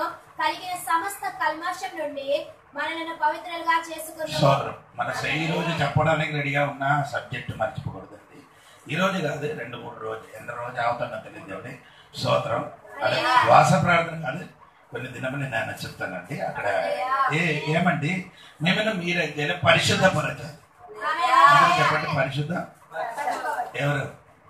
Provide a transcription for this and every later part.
కలిగిన సమస్త కల్మషం నుండి మనలను పవిత్రులుగా చేసుకున్నాము సోదరం మన ఈ రోజు చెప్పడానికి రెడీగా ఉన్న సబ్జెక్ట్ మర్చిపోకూడదండి ఈ రోజు కాదు రెండు మూడు రోజు ఎంత రోజు అవుతుందో తెలియదు దేవుడి స్తోత్రం అదే శ్వాస ప్రార్థన కాదు కొన్ని దినమని నేను చెప్తానండి అక్కడ ఏ ఏమండి మేమైనా మీరైతే పరిశుద్ధపరచాలి అందరూ చెప్పండి పరిశుద్ధ ఎవరు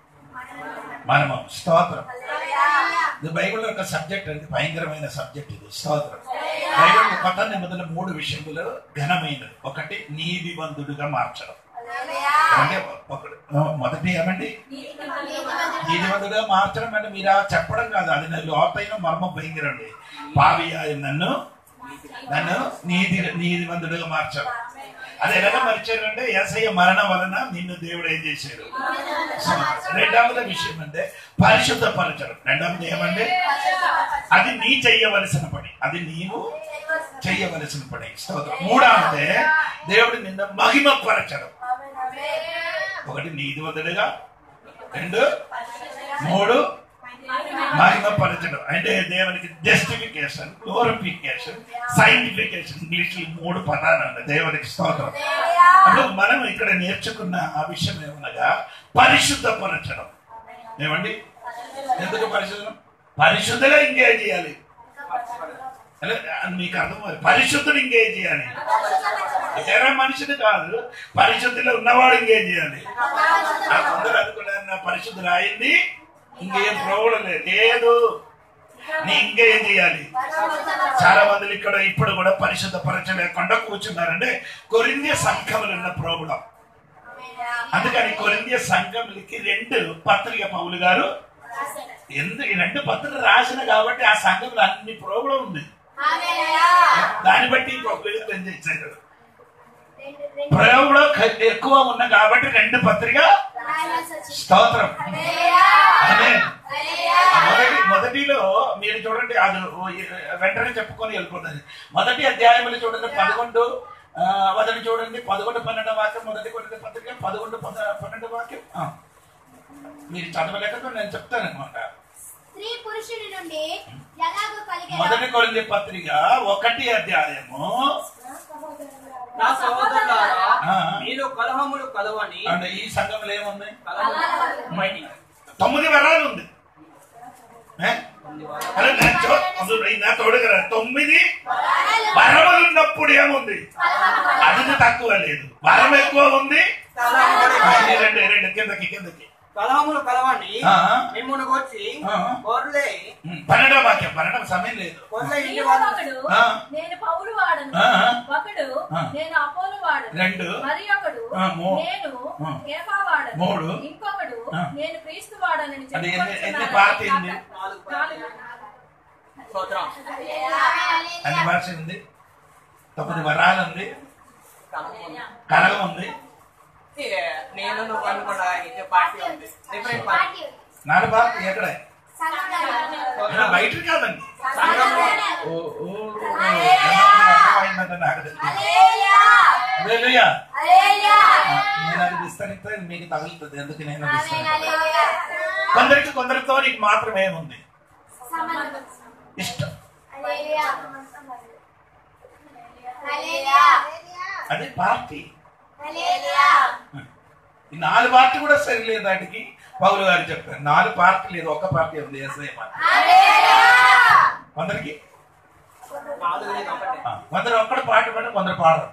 మనము స్తోత్రం ఇది బైబిల్లో ఒక సబ్జెక్ట్ అండి భయంకరమైన సబ్జెక్ట్ ఇది స్తోత్రం బైబిల్ కొత్త నిబంధన మూడు విషయములు ఘనమైనది ఒకటి నీతివంతుడుగా మార్చడం అంటే ఒకటి మొదటి ఏమండి నీతివంతుడుగా మార్చడం అంటే మీరు ఆ చెప్పడం కాదు అది నా లోతైన మర్మ భయంకరండి పావి ఆయన నన్ను నన్ను నీతి నీతివంతుడుగా మార్చడం అది ఎలాగ మరిచారంటే ఎస్ఐ మరణం వలన నిన్ను దేవుడు ఏం చేశాడు రెండవది విషయం అంటే పరిశుద్ధపరచడం రెండవది ఏమంటే అది నీ చెయ్యవలసిన పని అది నీవు చెయ్యవలసిన పని స్తోత్రం మూడవది దేవుడు నిన్ను మహిమపరచడం ఒకటి నీతివంతుడిగా రెండు మూడు మహిమపరచడం అంటే దేవునికి జస్టిఫికేషన్ గ్లోరిఫికేషన్ సైంటిఫికేషన్ ఇంగ్లీష్ మూడు పదాలు ఉన్నాయి దేవునికి స్తోత్రం అంటే మనం ఇక్కడ నేర్చుకున్న ఆ విషయం ఏమనగా పరిశుద్ధపరచడం ఏమండి ఎందుకు పరిశుద్ధం పరిశుద్ధంగా ఇంకేం చేయాలి అలా మీకు అర్థం అవ్వాలి. పరిశుద్ధుడు ఇంకేం చేయాలి వేరే మనిషిని కాదు పరిశుద్ధిలో ఉన్నవాడు ఇంకేం చేయాలి ఆ కొందరు అనుకున్నారు నా పరిశుద్ధులు అయింది ఇంకేం ప్రాబ్లం లేదు లేదు నీ ఇంకేం చేయాలి చాలా మంది ఇక్కడ ఇప్పుడు కూడా పరిశుద్ధ పరచలేకుండా కూర్చున్నారంటే కొరింద్య సంఘములు ఉన్న ప్రాబ్లం అందుకని కొరింద్య సంఘములకి రెండు పత్రిక పౌలు గారు ఎందుకు ఈ రెండు పత్రికలు రాసిన కాబట్టి ఆ సంఘంలో అన్ని ప్రాబ్లం ఉంది దాన్ని బట్టి పౌలు గారు ఏం చేశారు ప్రయోగంలో ఎక్కువ ఉన్న కాబట్టి రెండు పత్రిక స్తోత్రం ఆమె మొదటి మొదటిలో మీరు చూడండి అది వెంటనే చెప్పుకొని వెళ్ళిపోతుంది మొదటి అధ్యాయంలో చూడండి పదకొండు ఆ, మొదటి చూడండి పదకొండు పన్నెండు వాక్యం మొదటి కొన్ని పత్రిక పదకొండు పద- పన్నెండు వాక్యం ఆ. మీరు చదవలేక నేను చెప్తాను అనమాట స్త్రీ పురుషుడి నుండి ఎలాగో కలిగే మొదటి కొరింది పత్రిక ఒకటి అధ్యాయము నా సహోదరులారా ఆ. మీలో కలహములు కలవని అంటే ఈ సంఘంలో ఏముంది కలహములు బయటికి. తొమ్మిది వరాలు ఉంది ఏ? అరే నా చో- అసలు నా తోడుగరా తొమ్మిది వరములు ఉన్నప్పుడు ఏముంది అది తక్కువ లేదు వరం ఎక్కువ ఉంది కలహములు ఆ, ఈ రెండు ఈ రెండు కిందకి కిందకి కలహములు కలవని ఆ. మిమ్మల్ని వచ్చి ఆ. గొర్రె ఉమ్, పన్నెండవ వాక్యం పన్నెండవ సమయం లేదు గొర్రె ఇంటి నీవు వాళ్ళు ఒకడు ఆ. నేను పౌలు వాడను ఆ. ఒకడు ఆ. నేను అపోలు వాడను రెండు మరి ఒకడు ఆ, మూ- నేను ఆ. కేఫా వాడను మూడు. ఇంకొకడు ఆ. నేను క్రీస్తు వాడనని అంటే ఎన్ని- ఎన్ని చెప్పుకొచ్చున్నానని పార్టీ ఉంది? నాలుగు నాలుగు. స్తోత్రం అన్ని భాష ఉంది తొమ్మిది వరాలు ఉంది కలహములు. కలగం ఉంది ఏ, నేను నువ్వు అనుకున్నా ఇదే పార్టీ ఉంది డిఫరెంట్ పార్టీ నాలుగు పార్టీ ఎక్కడ స్తోత్రం. ఇక్కడ బయట కాదండి సంఘంలో ఓ ఓ అర్థమైందంటే నాకు తెలియదు. హల్లెలూయా. నేను అది విస్తరిస్తే మీకు తగులుతుంది ఎందుకు నేను విస్తరిస్తాను కొందరికి కొందరితో నీకు మాత్రం ఏముంది ఇష్టం అది పార్టీ ఈ నాలుగు పార్టీ కూడా సరిలేదు వాటికి పౌలు గారు చెప్పారు నాలుగు పార్టీ లేదు ఒక్క పార్టీ ఉంది ఎస్ఐ పార్టీ కొందరికి నాలుగు లేదు ఒకటి ఆ, కొందరు ఒక్కడ పాట పాడి కొందరు పాడరు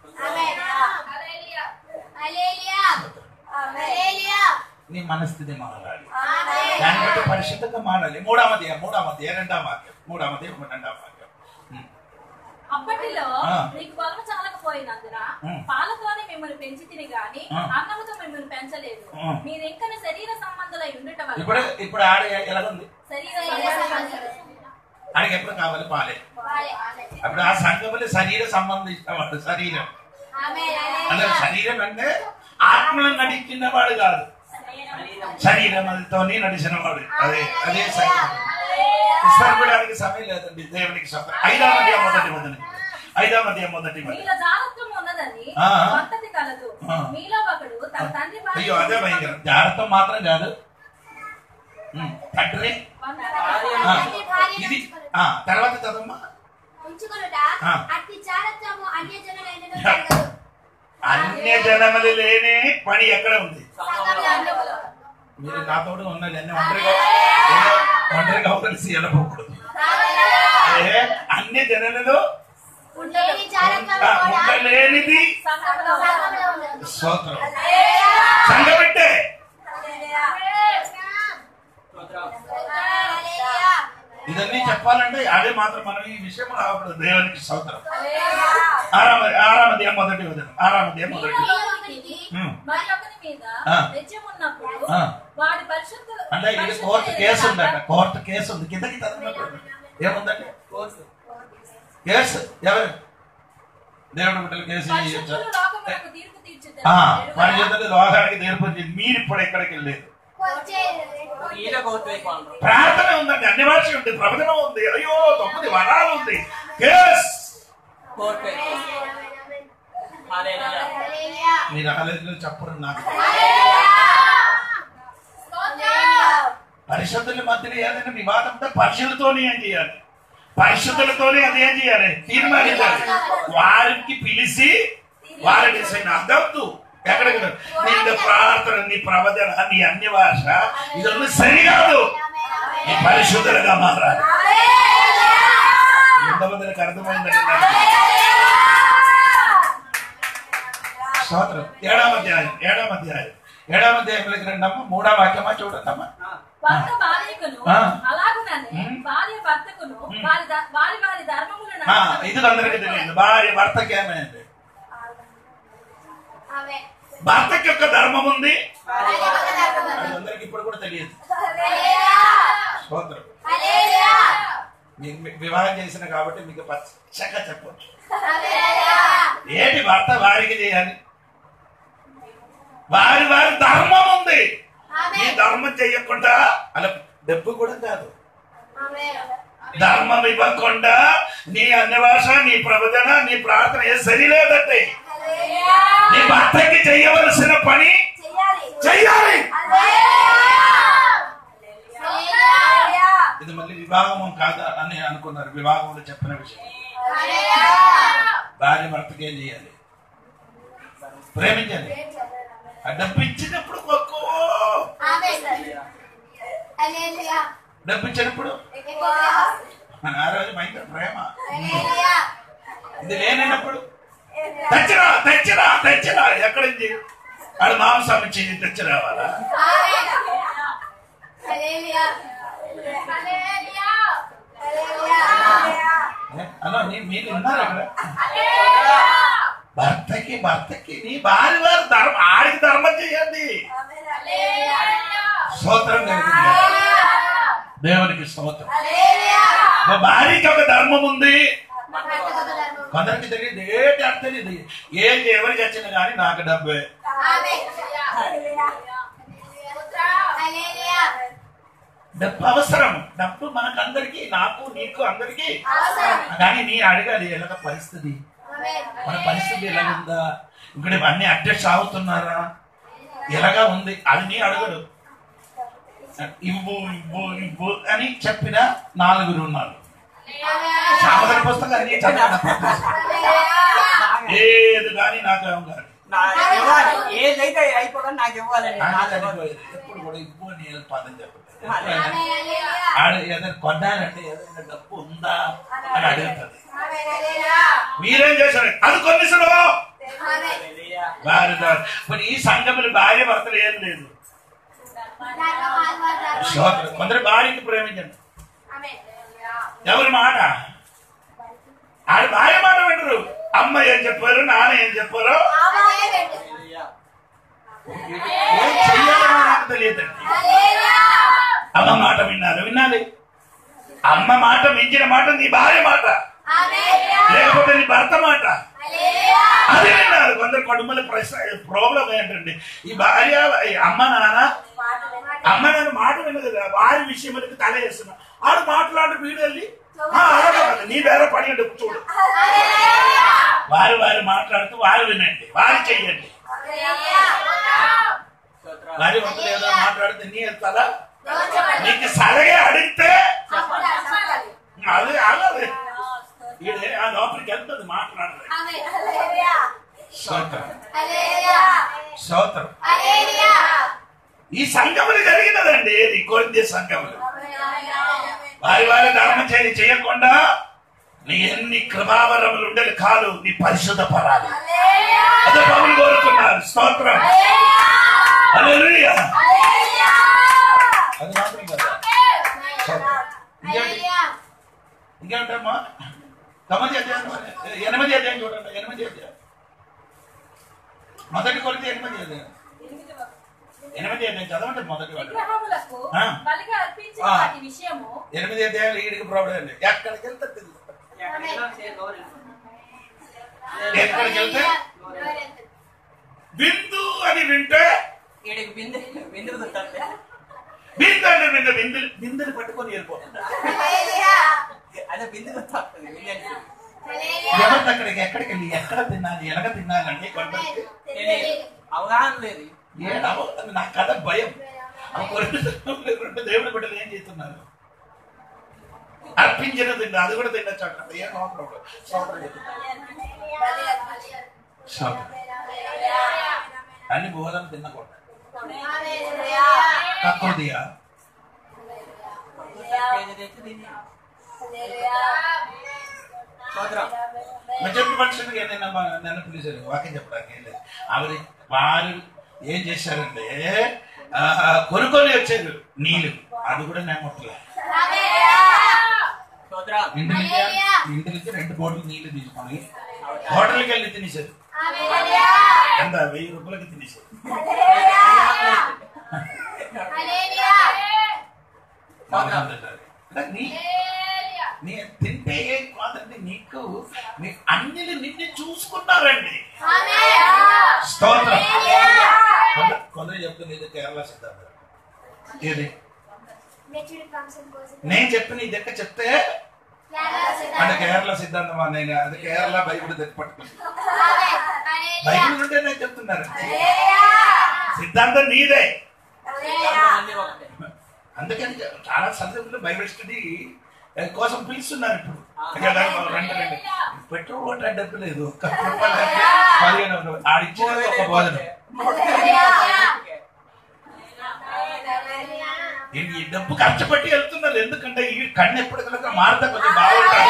నీ మనస్థితి మారాలి దాన్ని బట్టి పరిశుద్ధంగా మారాలి మూడవది మూడవది రెండవ వాక్యం మూడవది రెండవ వాక్యం ఉమ్. అప్పటిలో ఆ. నీకు బలము చాలకపోయినందున ఉమ్. పాలతోనే మిమ్మల్ని పెంచి తిని గాని ఆ. అన్నముతో మిమ్మల్ని పెంచలేదు ఆ. మీరు ఇంకా శరీర సంబంధులై ఉండటం ఇప్పుడు వల్ల ఇప్పుడు ఆడ ఎలాగుంది శరీర ఆడికి ఎప్పుడు కావాలి పాలే అప్పుడు ఆ సంఘములు శరీర సంబంధించినవాడు శరీరం అంటే శరీరం అంటే ఆత్మను నడిచిన వాడు కాదు శరీరంతో నడిచిన వాడు అదే అదే సంఘం విస్తరించడానికి సమయం లేదండి దేవునికి సమయం ఐదవ అధ్యాయం మొదటి మొదటి ఐదవ అధ్యాయం మొదటి మొదటి మీలో జాగ్రత్తం ఉన్నదని ఆ. పద్ధతి కలదు ఆ. మీలో ఒకడు తన తండ్రి భార్య అయ్యో అదే భయంకరం జాగ్రత్త మాత్రం కాదు ఉమ్, తండ్రి ఆ, ఇది ఆ, తర్వాత చదవమ్మా ఉంచుకొనుట ఆ. అట్టి చారత్వము అన్యజనులైనను జరగదు అన్య జనములు లేని పని ఎక్కడ ఉంది సంఘములో మీరు నాతోడు ఉన్నది అన్ని ఒంటరిగా ఒంటరిగా కలిసి వెళ్ళకూడదు ఏ, అన్య జనులలో లేని చారత్వము ఆ, కూడా ఉండలేనిది సంఘంలో సంఘములో ఉండదు స్తోత్రం సంగబెట్టే హల్లెలూయా. ఇదన్నీ చెప్పాలంటే అదే మాత్రం మనం ఈ విషయం రావకూడదు దేవునికి స్తోత్రం ఆరామ ఆరామధ్యాయం మొదటి వచనం ఆరామధ్యాయం మొదటి నీలో ఒకనికి ఉమ్. మరొకని మీద ఆ. నిత్యమున్నప్పుడు ఆ. వాడి పరిశుద్ధ అంటే ఇది పరిశుద్ధ కోర్టు కేసు ఎదుట ఉందట కోర్టు కేసు ఉంది కిందకి చదవకూడదు ఏముందండి కోర్సు కేసు ఎవరు దేవుడు బిడ్డలు కేసు చేయొచ్చా? పరిశుద్ధులు లోకమునకు తీర్పు తీర్చుతారు ఆ, పరిశుద్ధులు లోకానికి తీర్పు తీర్చి మీరు ఇప్పుడు ఎక్కడికి వెళ్ళలేదు వచ్చే ఈయన కోర్టు వైపు అంటారు ప్రార్థన ఉందండి అన్ని భాష ఉంది ప్రవచనం ఉంది అయ్యో తొమ్మిది వరాలు ఉంది కేస్ కోర్టు వైపు హల్లెలూయా. హల్లెలూయా. మీరు రాలేదు చెప్పరు నాకు పరిశుద్ధుల మధ్యలో ఏదైనా వివాదం ఉంటే పరిశుద్ధులతోనే ఏం చేయాలి పరిశుద్ధులతోనే అది ఏం చేయాలి తీర్మానించాలి వారికి పిలిచి వారిని అర్థవద్దు ఎక్కడికి నీ ప్రార్థన నీ ప్రవచన నీ అన్య భాష ఇదన్నీ సరికాదు నీ పరిశుద్ధులుగా మారాలి ఎంతమందికి అర్థమైందండి నాకు? స్తోత్రం ఏడామ అధ్యాయం ఏడామ అధ్యాయం ఏడామ అధ్యాయంలోకి రండమ్మా మూడో వాక్యమా చూడండమ్మా భర్త భార్యకును ఆ. అలాగుననే ఉమ్. భార్య భర్తకును ఉమ్. వారి ద- వారి వారి ధర్మములను ఆ, ఇది అందరికీ తెలియదు భార్య భర్తకి ఏమైంది ఆమేన్. భర్తకి యొక్క ధర్మం ఉంది భార్య ఒక ధర్మము. అది అందరికి ఇప్పుడు కూడా తెలియదు హల్లెలూయా. స్తోత్రం హల్లెలూయా. మీకు మీకు వివాహం చేసిన కాబట్టి మీకు పచ్చగా చెప్పొచ్చు హల్లెలూయా. ఏంటి భర్త వారికి చేయాలి వారి వారి ధర్మం ఉంది ఈ ఆమేన్. ధర్మం చేయకుండా అలా డబ్బు కూడా కాదు ఆమేన్. ధర్మం ఇవ్వకుండా నీ అన్యభాష నీ ప్రవచన నీ ప్రార్థన ఏ సరిలేదంటే హల్లెలూయా. నీ భర్తకి చేయవలసిన పని చెయ్యాలి. చెయ్యాలి హల్లెలూయా. ఇది మళ్ళీ వివాహం కాదా అని అనుకున్నారు వివాహంలో చెప్పిన విషయం హల్లెలూయా. భార్య భర్తకి ఏం చేయాలి ప్రేమించాలి ఆ డబ్బు ఇచ్చినప్పుడు కొక్కో ఆమేన్. హల్లెలూయా. డబ్బు ఇచ్చినప్పుడు ఎక్కువ. ఆ రోజు భయంకర ప్రేమ హల్లెలూయా. ఇది లేనప్పుడు తెచ్చరా తెచ్చరా తెచ్చరా ఎక్కడింది ఆడు మాంసం ఇచ్చి తెచ్చరావాలా ఆమేన్. హల్లెలూయా. హల్లెలూయా. హల్లెలూయా. ఏ? అలా నీ మీరు ఉన్నారు అక్కడ భర్తకి భర్తకి నీ భార్య వారి ధర్మం ఆడికి ధర్మం చేయండి స్తోత్రం కలిగింది దేవునికి స్తోత్రం హల్లెలూయా. మా భార్యకి ఒక ధర్మం ఉంది భర్తకు ఒక ధర్మము. కొందరికి తెలియదు ఏంటి అర్థం తెలియదు ఏం ఎవరికి వచ్చినా కానీ నాకు డబ్బే ఆమేన్. హల్లెలూయా. డబ్బు అవసరం డబ్బు మనకందరికి నాకు నీకు అందరికి అవసరం. కానీ నీ అడగాలి ఎలాగ పరిస్థితి ఆమేన్. మన పరిస్థితి ఎలాగుందా ఇక్కడ అన్ని అడ్జస్ట్ అవుతున్నారా ఎలాగా ఉంది అది నీ అడగడు ఇవ్వు ఇవ్వు ఇవ్వు అని చెప్పిన నాలుగురు ఉన్నారు ఆమేన్. సామర్థ్య పుస్తకాన్ని చదవడం హల్లెలూయా. ఏది కానీ నాకు ఏం కాదు నాకు ఇవ్వాలి ఏదైతే అయిపోవడం నాకు ఇవ్వాలండి ఆయన నాకు చనిపోయేది ఎప్పుడు కూడా ఇవ్వు అని పదం చెప్పలేదు ఆమేన్. హల్లెలూయా. ఆడ ఏదైనా కొనాలంటే ఏదైనా డబ్బు ఉందా అని అడుగుతుంది ఆమేన్. హల్లెలూయా. మీరేం చేశారు అది కొన్నిసలు ఆమేన్. హల్లెలూయా. భార్య భర్త. మరి ఈ సంఘములు భార్య భర్తలు ఏం లేదు ధర్మం, ఆత్మ, ధర్మం. స్తోత్రం. కొందరు భార్యకి ప్రేమించండి ఆమేన్. ఎవరి మాట ఆడ భార్య మాట వింటారు అమ్మ ఏం చెప్పారు నాన్న ఏం చెప్పారు ఆమేన్. హల్లెలూయా. ఏం చెయ్యాలో నాకు తెలియదండి హల్లెలూయా. అమ్మ మాట విన్నారు వినాలి అమ్మ మాట మించిన మాట నీ భార్య మాట ఆమేన్. లేకపోతే నీ భర్త మాట హల్లెలూయా. అది విన్నారు కొందరు కుటుంబాల ప్రశ్న ప్రాబ్లం ఏంటండి ఈ భార్య ఈ అమ్మ నాన్న అమ్మ నాన్న మాట వినదు కదా వారి విషయములకు తల వేస్తున్నా ఆడు మాట్లాడు వీడు వెళ్ళి "ఆ, అలాగే కాదు, నీ వేరే పని అంటే చూడు హల్లెలూయా. వారు వారు మాట్లాడుతూ వారు వినండి వారు చెయ్యండి హల్లెలూయా. స్తోత్రం. వారి ఒకరు ఏదో మాట్లాడితే నీ తల చెప్పండి. నీకు సలహే అడిగితే చెప్పాలి. అది అలాగే ఈడే ఆ లోపలికి వెళ్తుంది మాట్లాడదు ఆమేన్ హల్లెలూయా స్తోత్రం హల్లెలూయా స్తోత్రం హల్లెలూయా ఈ సంఘములు జరిగినదండి ఇది కొరింథీ సంఘములు వారి వారి ధర్మం చేయ చేయకుండా నీ ఎన్ని కృపావరములు ఉండేది కాదు నీ పరిశుద్ధ పరాలి అదే పౌలు కోరుకున్నారు స్తోత్రం హల్లెలూయా అది మాత్రం కదా స్తోత్రం. ఇంకేంటి హల్లెలూయా ఇంకేంటమ్మా తొమ్మిది అధ్యాయం ఎనిమిది అధ్యాయం చూడండి ఎనిమిది అధ్యాయం మొదటి కొలిది ఎనిమిది అధ్యాయం ఎనిమిది అధ్యాయం చదవండి మొదటి వాడు విగ్రహములకు ఆ. బలిగా అర్పించిన ఆ. వాటి విషయము ఎనిమిది అధ్యాయాలు ఈడికి ప్రాబ్లం అండి ఎక్కడికి వెళ్తే తెలియదు. ఎక్కడికి వెళ్తే బిందు అని వింటే ఈడికి బిందె బిందె గుర్తుంది బిందు అని విన్న బిందు బిందుని పట్టుకొని వెళ్ళిపోతుంది అదే బిందె గుర్తుంది బిందె అంటే. ఎవరి అక్కడికి ఎక్కడికి వెళ్ళి ఎక్కడ తినాలి ఎలాగ తినాలండి కొందరికి తెలియదు. అవగాహన లేదు ఏడవ నా కథ భయం ఆ కొరకు రెండు దేవుడి బిడ్డలు ఏం చేస్తున్నారు అర్పించిన తిండి అది కూడా తినచ్చు అంటారు ఏం అవసరం లేదు. స్తోత్రం చెప్తున్నారు. స్తోత్రం. అన్ని బోధన తినకూడదు కక్కుదియా కేజీ తెచ్చి తిని స్తోత్రం మెజారిటీ మనుషులకి నిన్న మా- నన్ను పిలిచారు వాక్యం చెప్పడానికి ఏం లేదు ఆవిడ వారు ఏం చేశారంటే ఆ, కొనుక్కొని వచ్చారు నీళ్ళు అది కూడా నేను ముట్టలే స్తోత్రం ఇంటి నుంచి ఇంటి నుంచి రెండు బాటిల్ నీళ్లు తీసుకొని హోటల్కి వెళ్ళి తినేశారు ఎంత వెయ్యి రూపాయలకి తినేశారు అంటే నీ నీ తింటే ఏం కాదండి నీకు నీ అన్ని నిన్ను చూసుకున్నారండి స్తోత్రం కొందరు- కొందరు చెప్తుంది ఇది కేరళ సిద్ధాంతం ఏది నేను చెప్పిన ఇది ఎక్క చెప్తే అంటే కేరళ సిద్ధాంతం అని నేను అది కేరళ బైబిల్ దగ్గర పట్టుకుంది బైబిల్ ఉంటే నేను చెప్తున్నారు సిద్ధాంతం నీదే అన్ని ఒకటే అందుకని చాలా సందర్భంలో బైబిల్ స్టడీ కోసం పిలుస్తున్నారు ఇప్పుడు కదా రండి రండి పెట్రోల్ కొట్టే డబ్బు లేదు ఒక్క రూపాయలు అంటే పదిహేను వందలు. ఆడిచ్చేది ఒక భోజనం ఈ- ఈ డబ్బు ఖర్చు పెట్టి వెళ్తున్నారు ఎందుకంటే ఈ కన్ను ఎప్పటికల్లా మారుతా కొంచెం బాగుంటారు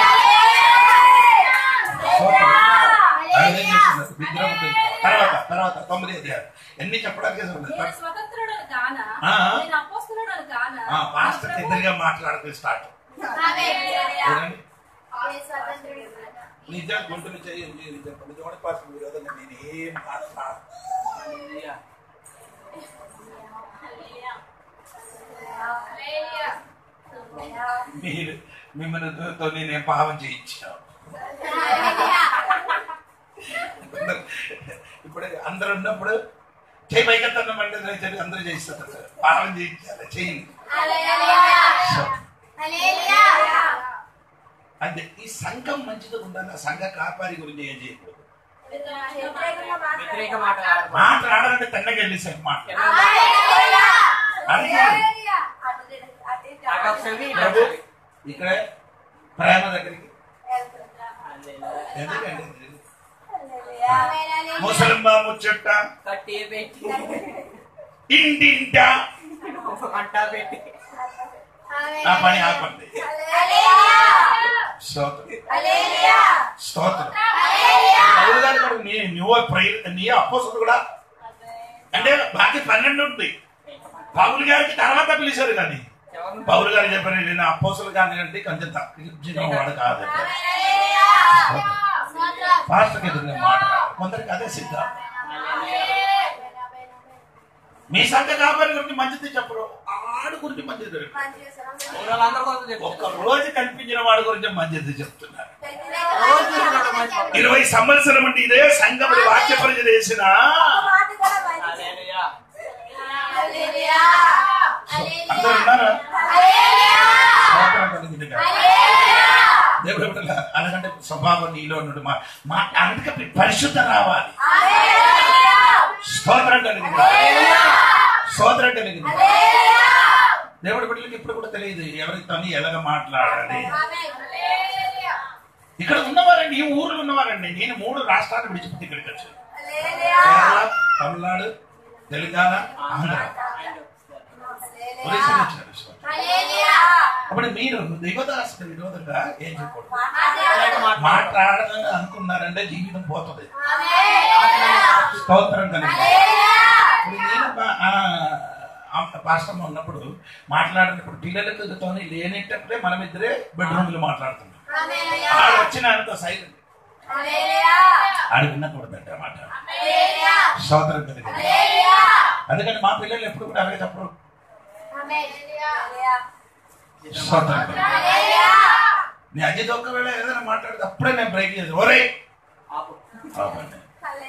అదే చేస్తున్నారు. విగ్రహం ఉంటుంది. తర్వాత తర్వాత తొమ్మిది అధ్యాయాలు ఎన్ని చెప్పడానికి నేను ఉంది. స్వతంత్రుడను కానా ఆ. నేను అపోస్తులుడను కానా ఆ, పాస్టర్ ఎదురుగా మాట్లాడుతూ స్టార్ట్ ఏదండి? నిజం గుంటలు చేయండి చెప్పండి చూడండి పాస్టర్ మీరు కదండి నేను ఏం మాట్లాడు హల్లెలూయా. మీరు మిమ్మల్ని తో నేను పాపం చేయించాను ఇప్పుడు అందరు ఉన్నప్పుడు చేయి పైకెత్తన్నం అంటే సరే అందరూ చేయిస్తారు సార్ పాపం చేయించాలి చేయండి అంటే ఈ సంఘం మంచిగా ఉండాలి ఆ సంఘ కాపారి గురించి ఏం చేయకూడదు వ్యతిరేక మాట కాదు. మాట్లాడాలంటే తన్నగా వెళ్ళి సార్ మాట్లాడు అటు ఒక చెవి, ఇటు ఒక ప్రభు చెవి. ఇక్కడ ప్రేమ దగ్గరికి హల్లెలూయా. ఎందుకండి ముసలిమ్మ ముచ్చట కట్టి పెట్టి ఇంటింట మంట పెట్టి నా పని ఆపండి స్తోత్రం స్తోత్రం పౌలు గారు కూడా నీ నువ్వు ప్రేర నీ అపోసలు కూడా అంటే బాకీ పన్నెండు ఉంది పౌలు గారికి తర్వాత పిలిచారు కానీ ఎవరు? పౌలు గారు చెప్పారు నేను అపోసలు కానీ అంటే కొంచెం తక్కువ వాడు కాదు పాస్టర్కి ఎదురుగా మాట్లాడాలి కొందరికి అదే సిద్ధాంతం మీ సంఘ కాపరి గురించి మంచిది చెప్పరు ఆడు గురించి మంచిది చెప్పరు. ఊరోళ్ళందరి కోసం ఒక్క చెప్తారు. రోజు కనిపించిన వాడి గురించి మంచిది చెప్తున్నారు రోజు చూసినట్టు మంచి పని. ఇరవై సంవత్సరం అంటే ఇదే సంఘములు వాక్య పరిచయం చేసిన హల్లెలూయా. అందరూ ఉన్నారా స్తోత్రం కలుగును గాక. దేవుడు బిడ్డల, అలాగంటే స్వభావం నీలో ఉన్నాడు మా మా అందుకే పరిశుద్ధ రావాలి స్తోత్రం కలిగింది స్తోత్రం కలిగింది దేవుడి బిడ్డలకి ఇప్పుడు కూడా తెలియదు ఎవరితో ఎలాగ మాట్లాడాలి ఇక్కడ ఉన్నవారండి ఈ ఊర్లో ఉన్నవారండి నేను మూడు రాష్ట్రాలు విడిచిపెట్టి ఇక్కడికి వచ్చాను కేరళ తమిళనాడు తెలంగాణ ఆంధ్ర ఒరిస్సా వచ్చారు అప్పుడు మీరు దిగదాసుల విరోధంగా ఏం చెప్పకూడదు మాట్లాడాలని అనుకున్నారంటే జీవితం పోతుంది స్తోత్రం కలిగి ఇప్పుడు నేను పా- ఆ, ఆ పాస్టమ్ ఉన్నప్పుడు మాట్లాడినప్పుడు పిల్లలతో లేనేటప్పుడే మనం ఇద్దరే బెడ్రూమ్ లో మాట్లాడుతున్నాం ఆడు వచ్చిన అనుకో సైలెంట్ ఆడు వినకూడదంట మాట స్తోత్రం కలిగి అందుకని మా పిల్లలు ఎప్పుడు కూడా అలాగే చెప్పరు స్తోత్రం కలిగి నీ అజిత్ ఒక్కవేళ ఏదైనా మాట్లాడితే అప్పుడే నేను బ్రేక్ చేసి ఒరే ఆపు. ఆపండి.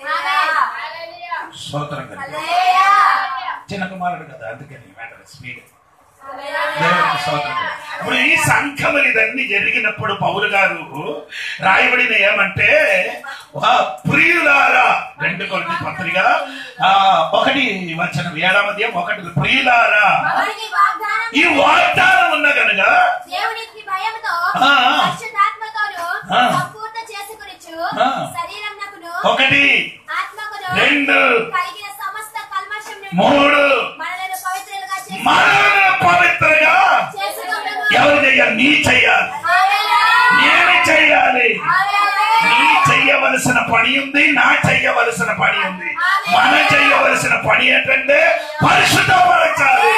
స్తోత్రం కలిగి చిన్న కుమారుడు కదా అందుకని వెంటనే స్పీడ్ దేవునికి స్తోత్రం ఇప్పుడు ఈ సంఘములు ఇదన్నీ జరిగినప్పుడు పౌలు గారు రాయబడిన ఏమంటే "వా ప్రియులారా రెండు కొన్ని పత్రిక ఆ, ఒకటి వచ్చిన ఏడామధ్యం ఒకటి ప్రియులారా ఈ వాగ్దానం ఉన్న కనుక దేవునికి భయముతో ఆ, ఆ. పరిశుద్ధాత్మతోను ఆ. సంపూర్ణ చేసుకునిచ్చు ఆ. శరీరమునకును ఒకటి ఆత్మకును రెండు కలిగిన సమస్త కల్మషం నుండి మూడు మనలను పవిత్రులుగా చేసి మనల్ని పవిత్రగా చేసుకొనుము. ఎవరు చెయ్యాలి నీ చెయ్యాలి హల్లెలూయా. నేను చెయ్యాలి హల్లెలూయా. నీ చెయ్యవలసిన పని ఉంది నా చెయ్యవలసిన పని ఉంది మనం చెయ్యవలసిన పని ఏంటంటే పరిశుద్ధపరచాలి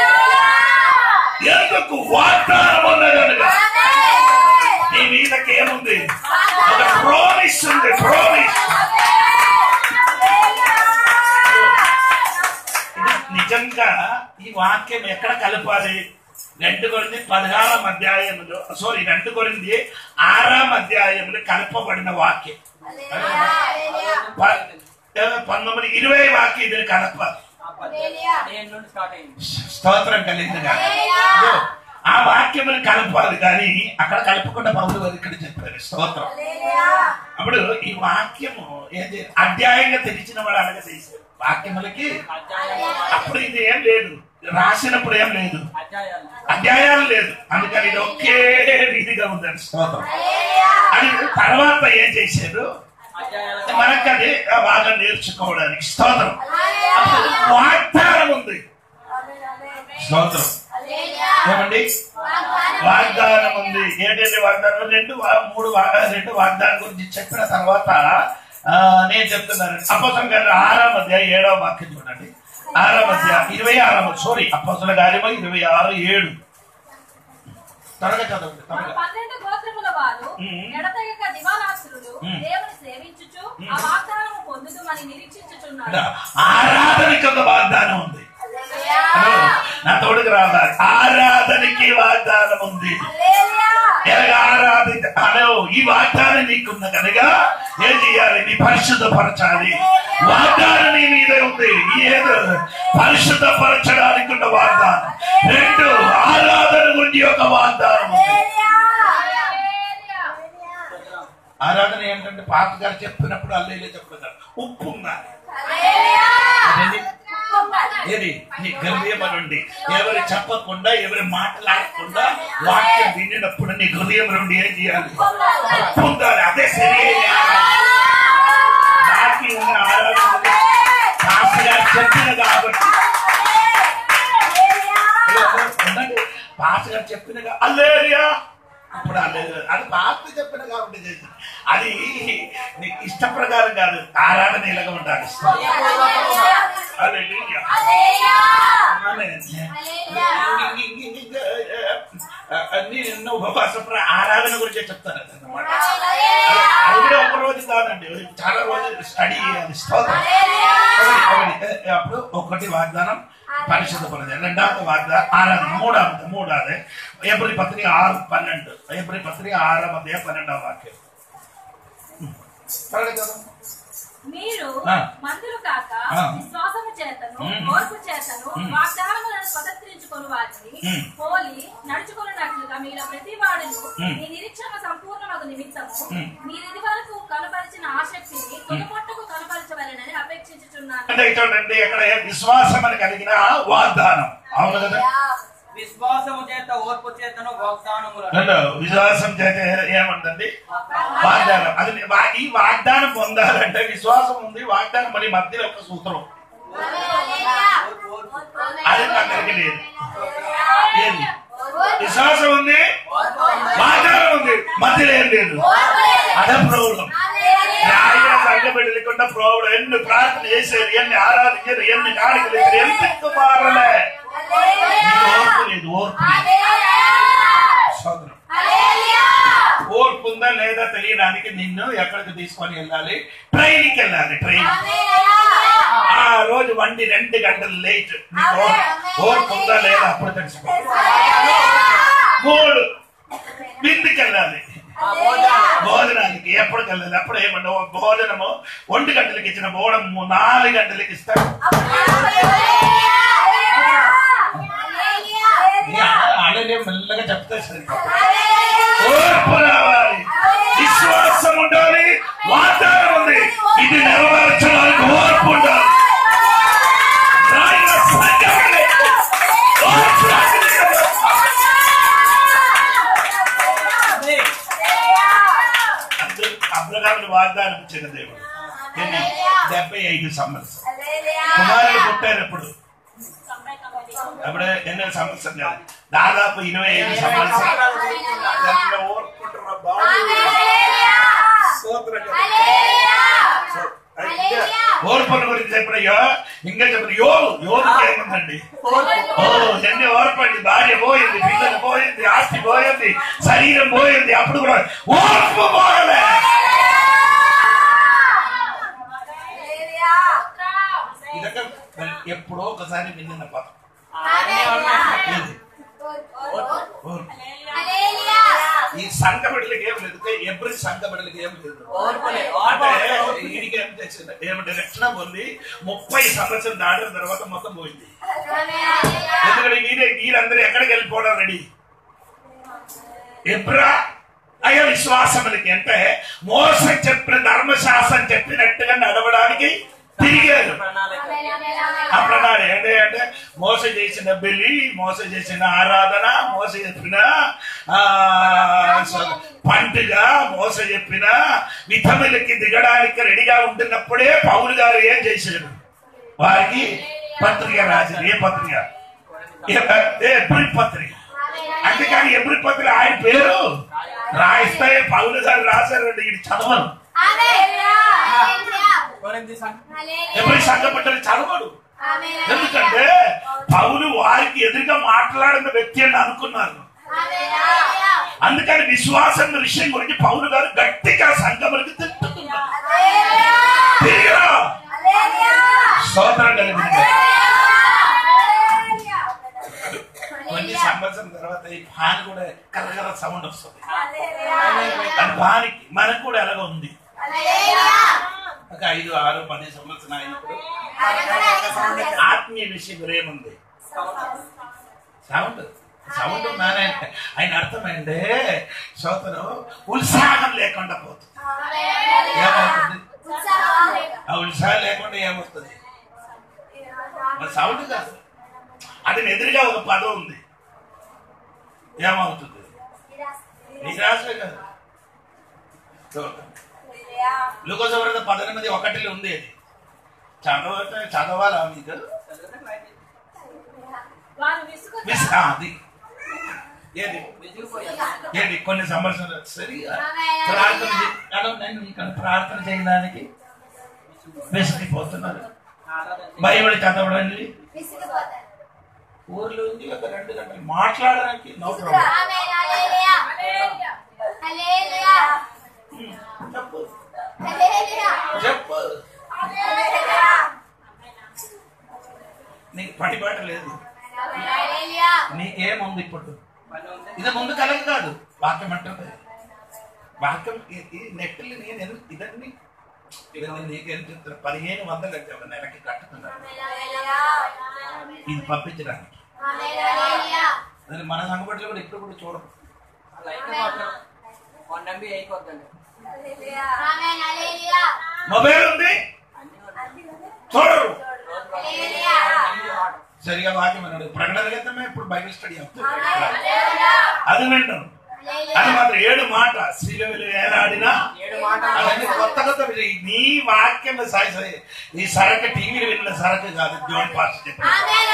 ఎందుకు వాగ్దానం ఉన్నది కనుక నీ మీదకి ఏముంది ఒక ప్రోమిస్ ఉంది ప్రోమిస్ నిజంగా ఈ వాక్యం ఎక్కడ కలపాలి రెండు కొరింది పదహారాం అధ్యాయములు సారీ రెండు కొరింది ఆరాం అధ్యాయములు కలపబడిన వాక్యం ప- ఏ, పంతొమ్మిది ఇరవై వాక్యం ఇది కలపాలి ఆపాలి. నేను నుండి స్టార్ట్ అయింది స్తోత్రం కలిగింది కానీ ఆ వాక్యములు కలపాలి కానీ అక్కడ కలపకుండా పౌరులు వారు ఇక్కడ చెప్పారు స్తోత్రం అప్పుడు ఈ వాక్యము ఏది అధ్యాయంగా తెలిసిన వాడు అలాగే చేశారు వాక్యములకి అధ్యాయాలు అప్పుడు ఇది ఏం లేదు రాసినప్పుడు ఏం లేదు అధ్యాయాలు అధ్యాయాలు లేదు అందుకని ఇది ఒకే రీతిగా ఉందండి స్తోత్రం అది తర్వాత ఏం చేశారు అధ్యాయాలు మనకు అది బాగా నేర్చుకోవడానికి స్తోత్రం అప్పుడు వాగ్దానం ఉంది స్తోత్రం ఏమండి వాగ్దానం ఉంది ఏంటంటే వాగ్దానం రెండు వా- మూడు వా- రెండు వాగ్దానం గురించి చెప్పిన తర్వాత ఆ, నేను చెప్తున్నాను అపోసం గారి ఆరాం అధ్యాయం ఏడవ వాక్యం చూడండి ఆరాం అధ్యాయం ఇరవై ఆరవ సారీ అపోసల గారిమో ఇరవై ఆరు ఏడు త్వరగా చదవండి మన త్వరగా పన్నెండు గోత్రముల వారు ఉమ్. ఎడతెగక దివాలాసురులు ఉమ్. దేవుని సేవించుచు ఆ వాగ్దానము పొందుదుమని నిరీక్షించుచున్నారు అంటే ఆరాధనకి ఒక వాగ్దానం ఉంది హలో, నా తోడుకు రావాలి ఆరాధనకి వాగ్దానం ఉంది ఎలాగ ఆరాధించ హలో ఈ వాగ్దానం నీకున్న కనుక ఏం చేయాలి నీ పరిశుద్ధపరచాలి వాగ్దానం నీ మీద ఉంది ఏదో పరిశుద్ధపరచడానికి ఉన్న వాగ్దానం రెండు ఆరాధన గురించి ఒక వాగ్దానం ఉంది ఆరాధన ఏంటంటే పాత గారు చెప్పినప్పుడు అల్లేలే చెప్పడం ఉప్పు ఉండాలి అదేంటి? ఏది నీ హృదయం నుండి ఎవరు చెప్పకుండా ఎవరు మాట్లాడకుండా వాక్యం వినినప్పుడు నీ హృదయం నుండి ఏం చేయాలి ఉప్పు ఉండాలి అదే సరైన ఆరాధన. బాకీ ఉన్న ఆరాధన పాస్టర్ గారు చెప్పిన కాబట్టి ఉండండి పాస్టర్ గారు చెప్పిన కా- అల్లేరియా ఇప్పుడు అల్లేదు అది పాస్టర్ చెప్పిన కాబట్టి చేసింది అది నీకు ఇష్ట ప్రకారం కాదు ఆరాధన ఇలాగ ఉండాలి హల్లెలూయా. ఆమేన్. నేను ఉపవాస ప్ర- ఆరాధన గురించి చెప్తాను అన్నమాట అది కూడా ఒక రోజు కాదండి చాలా రోజులు స్టడీ చేయాలి స్తోత్రం ఒకటి, ఒకటి. అప్పుడు ఒకటి వాగ్దానం పరిశుద్ధపడదు రెండవది వాగ్దానం ఆరాధన మూడవది మూడవది ఏప్రిల్ పత్రిక ఆరు పన్నెండు ఏప్రిల్ పత్రిక ఆరవ అధ్యాయం పన్నెండవ వాక్యం త్వరగా చదవండి. మీరు ఆ. మందులు కాక ఆ. విశ్వాసము చేతను ఉమ్. ఓర్పు చేతను ఉమ్. వాగ్దానములను స్వతంత్రించుకొని వాటిని ఉమ్. పోలి నడుచుకున్నట్లుగా మీలో ప్రతి వాడును ఉమ్. మీ నిరీక్షణ సంపూర్ణమగు నిమిత్తము ఉమ్. మీరు ఇది వరకు కనపరిచిన ఆసక్తిని తొలపొట్టుకు కనపరచవలనని అపేక్షించుచున్నాను అంటే చూడండి ఇక్కడ విశ్వాసం అని కలిగిన వాగ్దానం అవును కదా విశ్వాసము చేత ఓర్పు చేతను వాగ్దానములను రెండో విశ్వాసం చేత ఏమంటుంది వాగ్దానం అది వా- ఈ వాగ్దానం పొందాలంటే విశ్వాసం ఉంది వాగ్దానం మరి మధ్యలో ఒక సూత్రం అది అందరికి లేదు ఏది విశ్వాసం ఉంది వాగ్దానం ఉంది మధ్యలో ఏం లేదు అదే ప్రాబ్లం న్యాయ సంఘ బిడ్డలకుండా ప్రాబ్లం ఎన్ని ప్రార్థన చేసేది ఎన్ని ఆరాధించారు ఎన్ని కాడికలు వేశారు, ఎందుకు మారలే నీకు ఓర్పు లేదు ఓర్పు లేదు. సోదరం ఓర్పు ఉందా లేదా తెలియడానికి నిన్ను ఎక్కడికి తీసుకొని వెళ్ళాలి ట్రైన్కి వెళ్ళాలి ట్రైన్ ఆ రోజు వండి రెండు గంటలు లేట్ నీకు ఓర్- ఓర్పు ఉందా లేదా అప్పుడు తెలుసుకో మూడు విందుకి వెళ్ళాలి ఆ భోజనాలు భోజనానికి ఎప్పటికి వెళ్ళాలి అప్పుడు ఏమన్నా భోజనము ఒంటి గంటలకు ఇచ్చిన భోజనం మూ- నాలుగు గంటలకి ఇస్తాడు నీ ఆ- ఆడలే మెల్లగా చెప్తే సరిపోతుంది ఓర్పు రావాలి విశ్వాసం ఉండాలి వాగ్దానం ఉంది ఇది నెరవేర్చడానికి ఓర్పు ఉండాలి రాయిన సంఘాన్ని ఓర్పు రావాలి. అందు- అబ్రహాముని వాగ్దానం ఇచ్చిన దేవుడు ఎన్ని? డెబ్బై ఐదు సంవత్సరం కుమారుడు పుట్టారు ఎప్పుడు అప్పుడు ఎన్నో సంవత్సరాలు దాదాపు ఇరవై ఐదు సంవత్సరాలు ఎంత ఓర్పుకుంటున్నా బాబు స్తోత్రం కదా. అయితే ఓర్పుల గురించి చెప్పడయ్యో ఇంకా చెప్పడు యో యోగుకి ఏముందండి ఓ ఎన్ని ఓర్పండి భార్య పోయింది పిల్లలు పోయింది ఆస్తి పోయింది శరీరం పోయింది అప్పుడు కూడా ఓర్పు పోయలే ఇదొక ఎప్పుడో ఒకసారి విన్న పదం ఏది? ఓర్పు. ఈ సంఘ బిడ్డలకి ఏం లేదు ఎవ్రీ సంఘ బిడ్డలకి ఏం లేదు ఓర్పులే అంటే ఓర్పు వీడికి ఏం తెచ్చింది ఏమంటే రక్షణ పొంది ముప్పై సంవత్సరం దాటిన తర్వాత మొత్తం పోయింది ఎందుకంటే వీరే వీరందరూ ఎక్కడికి వెళ్ళిపోవడం రెడీ ఎబ్రా అయ్యా విశ్వాసములకి అంటే మోస చెప్పిన ధర్మశాస్త్రం చెప్పినట్టుగా నడవడానికి తిరిగారు ప్రణాళిక అప్పుడు అన్నాడు ఏంటి అంటే మోస చేసిన బలి మోస చేసిన ఆరాధన మోస చెప్పిన ఆ, స- పండుగ మోస చెప్పిన విధములకి దిగడానికి రెడీగా ఉంటున్నప్పుడే పౌలు గారు ఏం చేశారు వారికి పత్రిక రాశారు ఏ పత్రిక ఏ- ఎబ్రి పత్రిక అందుకని ఎబ్రి పత్రిక ఆయన పేరు రాయిస్తే పౌలు గారు రాశారండి ఇది చదవను కొరింథీ సంఘం ఎవరి సంఘపడ్డని చదవడు ఎందుకంటే పౌలు వారికి ఎదురుగా మాట్లాడిన వ్యక్తి అని అనుకున్నారు అందుకని విశ్వాసం విషయం గురించి పౌలు గారు గట్టిగా సంఘములకి తిట్టుతున్నారు తిరిగిరా స్తోత్రం కలిగింది కొన్ని సంవత్సరం తర్వాత ఈ ఫ్యాన్ కూడా కరకర సౌండ్ వస్తుంది అది ఫ్యాన్కి మనకు కూడా ఎలాగ ఉంది ఒక ఐదు ఆరు పది సంవత్సరాలు అయినప్పుడు ఆత్మీయ విషయం ఏముంది సౌండ్ సౌండ్ ఉన్నానే ఆయన అర్థమైందే శ్రోతలు ఉత్సాహం లేకుండా పోతుంది ఏమవుతుంది ఆ ఉత్సాహం లేకుండా ఏమవుతుంది మరి సౌండ్ కాదు అది ఎదురుగా ఒక పదం ఉంది ఏమవుతుంది నిరాశ కాదు లుకోసవరద పద్దెనిమిది ఒకటిలో ఉంది అది చదవ చదవాలా మీకు వారు విసుగు మిస్ ఆ, అది ఏది విసిగిపోయారు ఏది కొన్ని సంవత్సరాలు సరిగా ప్రార్థన చే- అలా నేను ఇక్కడ ప్రార్థన చేయడానికి విసిగిపోతున్నారు ఆరాధన బైబిల్ చదవడానికి ఊర్లో ఉంది ఒక రెండు గంటలు మాట్లాడడానికి నో ప్రాబ్లం చెప్పు చెప్పు నీకు పడిబాట లేదు నీకేముంది ఇప్పుడు పని ఉంది ఇది ముందు కలగ కాదు వాక్యం అంటుంది వాక్యం ఈ- ఈ నెట్లు నేను ఎందుకు ఇదన్నీ ఇవన్నీ నీకేం చెప్తున్నా పదిహేను వందలు అయితే ఒక నెలకి కట్టుతున్నాను ఇది పంపించడానికి అది మన సంగబట్లు కూడా ఇప్పుడు కూడా చూడదు అలా అయితే మాత్రం వన్ ఎంబీ అయిపోద్దండి మొబైల్ ఉంది అన్ని ఉన్నాయి. చూడరు రోజు ఒక ఎంబీ వాడటం. సరిగా వాక్యం అన్నాడు ప్రకటన గ్రంథమే ఇప్పుడు బైబిల్ స్టడీ అవుతుంది అది వింటాం అది మాత్రం ఏడు మాట శిలువలు ఏలాడినా ఏడు మాటలు అవన్నీ కొత్త కొత్త విషయం. నీ వాక్యం సాయి సాయి ఈ సరకు టీవీలు విన్న సరకు కాదు జోన్ పాస్ చెప్పారు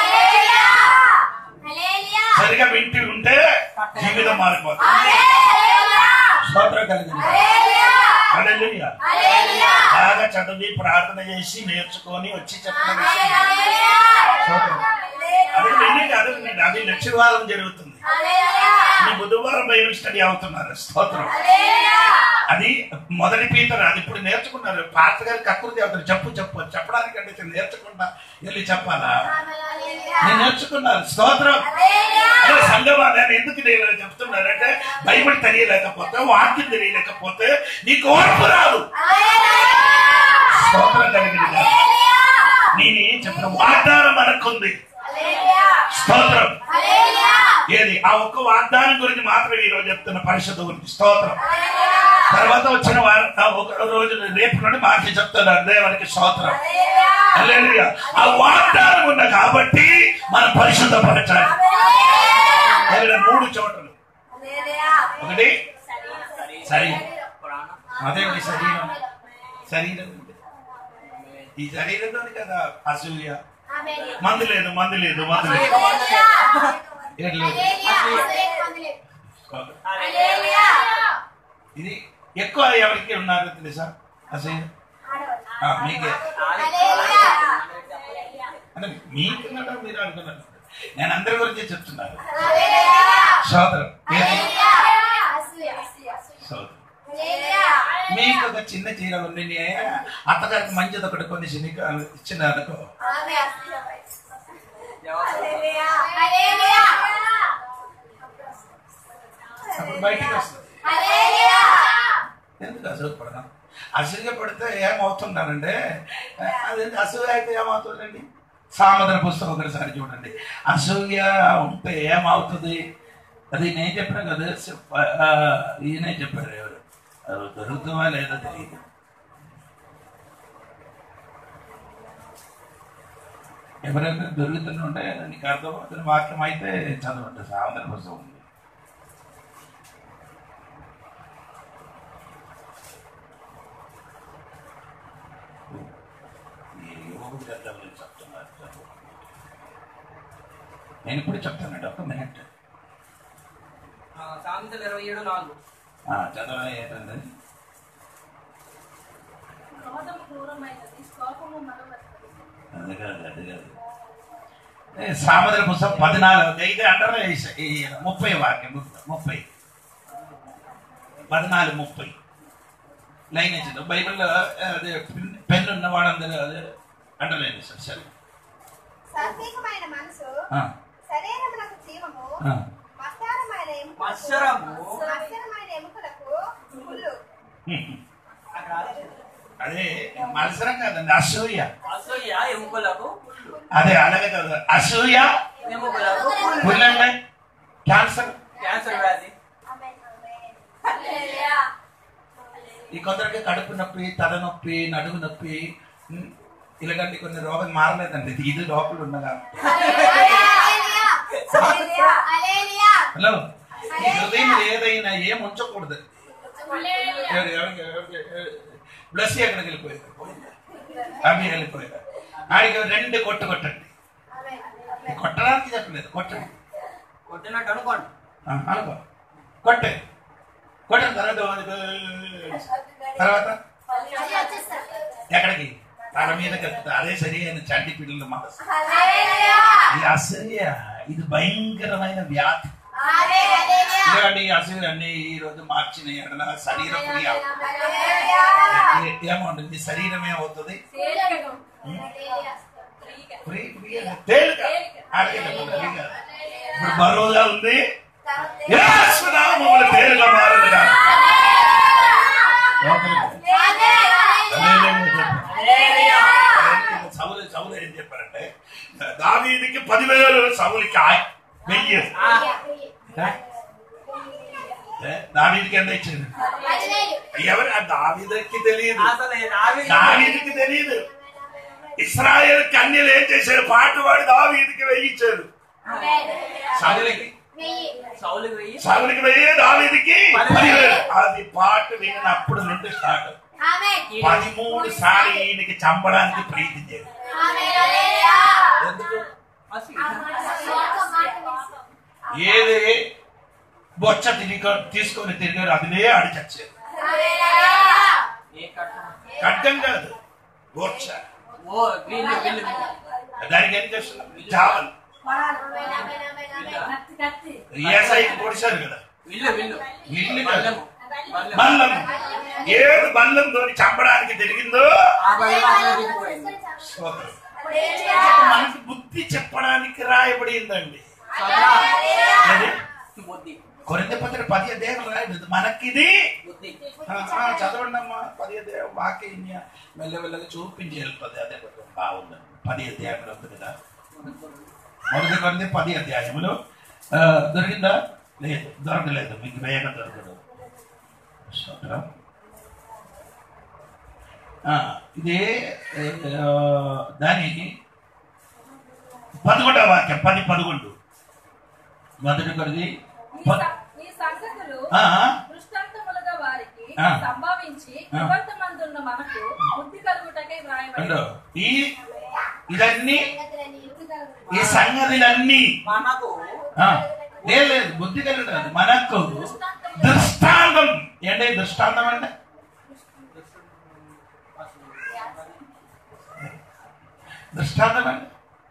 సరిగా వింటూ ఉంటే జీవితం మారిపోతుంది స్తోత్రం కలిగింది హల్లెలూయా. బాగా చదివి ప్రార్థన చేసి నేర్చుకొని వచ్చి చెప్పిన విషయం. స్తోత్రం. అది విని కాదు వినండి. అది లక్షవారం జరుగుతుంది మీ బుధవారం బైబిల్ స్టడీ అవుతున్నారు స్తోత్రం అది మొదటి పీతరు అది ఇప్పుడు నేర్చుకున్నారు పాత గారి కక్కురు చెప్తారు చెప్పు చెప్పు చెప్పడానికి అంటే నేర్చుకుంటా వెళ్ళి చెప్పాలా నేను నేర్చుకున్నాను స్తోత్రం అదే సంగమా నేను ఎందుకు నేను చెప్తున్నానంటే బైబిల్ తెలియలేకపోతే వాక్యం తెలియలేకపోతే నీకు ఓర్పు రాదు స్తోత్రం కలిగింది నేను ఏం చెప్పిన వాగ్దానం మనకుంది స్తోత్రం ఏది ఆ ఒక్క వాగ్దానం గురించి మాత్రం ఈ రోజు చెప్తున్న పరిశుద్ధ గురించి స్తోత్రం తర్వాత వచ్చిన వారం ఆ ఒక రోజు రేపు నుండి మాకి చెప్తున్నారు దేవునికి స్తోత్రం హల్లెలూయా. ఆ వాగ్దానం ఉన్న కాబట్టి మనం పరిశుద్ధపరచాలి ఇక్కడ మూడు చోటలు ఒకటి శరీరం పురాణం అదే ఈ శరీరం శరీరం ఈ శరీరంలోని కదా అసూయ మందు లేదు మందు లేదు మందు లేదు ఏడు లేదు ఇది ఎక్కువ ఎవరికి ఉన్నారు తెలుసా అసూయ ఆ, మీకే అంటే మీకున్నట్టు మీరు అనుకున్నారు నేను అందరి గురించి చెప్తున్నాను సోదరం ఏది? సోదరం మీకు ఒక చిన్న చీర ఉంది అత్తగారికి మంచిది ఒకటి కొన్ని చిన్న ఇచ్చిన అనుకో అప్పుడు బయటికి వస్తుంది ఎందుకు అసూయ పడదాం అసూయ పడితే ఏమవుతున్నానంటే అది అసూయ అయితే ఏమవుతుందండి సామధన పుస్తకం ఒకటిసారి చూడండి అసూయ ఉంటే ఏమవుతుంది అది నేను చెప్పిన కదా ఆ, ఈయనే చెప్పారు ఎవరు అది దొరుకుతుందా లేదో తెలియదు ఎవరైనా దొరుకుతుంటే నీకు అర్థమవుతున్న వాక్యం అయితే చదవండి సామధన పుస్తకం ఉంది ఈ యోగ గ్రంథంలో చెప్తున్నారు చదువు. నేను ఇప్పుడు చెప్తానండి ఒక మినిట్ ఆ, సామెతలు ఇరవై ఏడు నాలుగు ఆ, చదవ ఏంటండి క్రోధము క్రూరమైనది కోపము మరొకటి అది కాదు అది కాదు ఏ, సామెతల పుస్తకం పద్నాలుగు అయితే అంటారా ఈ- ఈ ముప్పై వాక్యం ముప్పై పద్నాలుగు ముప్పై లైన్ ఇచ్చింది బైబిల్లో అదే పెన్ ఉన్న వాడందరూ అదే అంటలేదు సార్ సరే సాత్వికమైన మనసు ఆ, శరీరమునకు జీవము ఆ. మత్సరమైన ఎముకలకు మత్సరము? మత్సరమైన ఎముకలకు పుల్లు అక్కడ రాలేదు. అదే మత్సరం కాదండి అసూయ అసూయ ఎముకలకు అదే అలాగే కాదు అసూయ ఎముకలకు పుల్లండి క్యాన్సర్ క్యాన్సర్ వ్యాధి ఈ కొందరికి కడుపు నొప్పి తలనొప్పి నడుము నొప్పి ఉమ్, ఇలాగంటి కొన్ని రోగం మారలేదండి ఇది ఇది లోపల ఉన్నదా హలో ఈ హృదయం ఏదైనా ఏం ఉంచకూడదు ఎవరు- ఎవరికి- ఎవరికి- బ్లస్ ఎక్కడికి వెళ్ళిపోయారు అవి వెళ్ళిపోయారు ఆడికి రెండు కొట్టు కొట్టండి కొట్టడానికి చెప్పలేదు కొట్టండి కొట్టినట్టు అనుకోండి ఆ, అనుకో కొట్టే కొట్టిన తర్వాత తర్వాత ఎక్కడికి తల మీదకి ఎక్కుతుంది. అదే సరి అయిన చంటి పిల్లల మనసు ఇది అసూయ ఇది భయంకరమైన వ్యాధి ఇలాంటి అసూయ అన్ని ఈ రోజు మార్చిన ఎడల శరీర క్రియ ఏ- ఏమవుతుంది శరీరం ఏమవుతుంది ఫ్రీ ఫ్రీ తేలిక అలాగే చెప్పండి, ఫ్రీ కాదు. ఇప్పుడు బరువుగా ఉంది యేసు నామములో తేలిక మారదుగా లోపలికి. హల్లెలూయా చెప్పండి. సౌలు సౌలు ఏం చెప్పారంటే దావీదికి పదివేలు సౌలికి ఆయ- వెయ్యి ఏ? దావీదికి ఎంత ఇచ్చింది ఎవరు ఆ దావీదికి తెలియదు అసలు దావీదు దావీదికి తెలియదు ఇస్రాయేల్ కన్యలు ఏం చేశారు పాట పాడి దావీదికి వేయించారు సౌలుకి వెయ్యి సౌలుకి వెయ్యి సౌలుకి వెయ్యి దావీదికి పదివేలు అది పాట విన్నప్పుడు నుండి స్టార్ట్ ఆమె పదిమూడు సార్లు ఈయనకి చంపడానికి ప్రీతి చేయాలి ఆమె హల్లెలూయా ఎందుకు అసి. ఒక్క మాట విని. ఏది బొచ్చ తిరిగి తీసుకొని తిరిగారు అదిలే ఆడి చచ్చారు హల్లెలూయా ఏ కట్టం ఖడ్గం కాదు బొచ్చ ఓ వీళ్ళు వీళ్ళు దానికి ఏం చేస్తున్నాం జావల్ ఆమేన్ ఆమేన్ ఆమేన్ ఆమేన్ కత్తి కత్తి ఏసైకి పొడిచారు కదా వీళ్ళు వీళ్ళు వీళ్ళు కాదు. బల్లెము బల్లెము బల్లం ఏడు బల్లం తోని చంపడానికి తిరిగిందో ఆ బల్లెం అక్కడ దిగిపోయింది స్తోత్రం. ఇప్పుడు ఏం చేయాలి? మనకి బుద్ధి చెప్పడానికి రాయబడిందండి సదా ఏది? బుద్ధి కొరింథీ పత్రిక పది అధ్యాయం రాయబడింది మనకిది బుద్ధి ఆ, ఆ, చదవండి అమ్మా పది అధ్యాయం వాక్యం మెల్లమెల్లగా చూపించి వెళ్తుంది అదే కొంచెం బాగుంది పది అధ్యాయంలో ఉంది కదా మొదటి కొరింథీ పది అధ్యాయములు ఆ, దొరికిందా లేదు దొరకలేదు మీకు వేగం దొరకదు స్తోత్రం. ఆ, ఇది ఆ, దాని పదకొండవ వాక్యం పది పదకొండు మొదటి కొరిది ఈ స- ఈ సంగతులు దృష్టాంతములుగా వారికి ఆ. సంభవించి ఆ. నివర్తమందున్న మనకు బుద్ధి కలుగుటకై రెండో వ్రాయబడి ఈ ఇదన్నీ సంగతులన్నీ ఇరుకుదలుగు. ఈ సంగతులన్నీ మనకు ఆ, లేదు లేదు బుద్ధి కలుగుతుంది మనకు దృష్టాంతం ఏంటి దృష్టాంతం అంటే దృష్టాంతం అంటే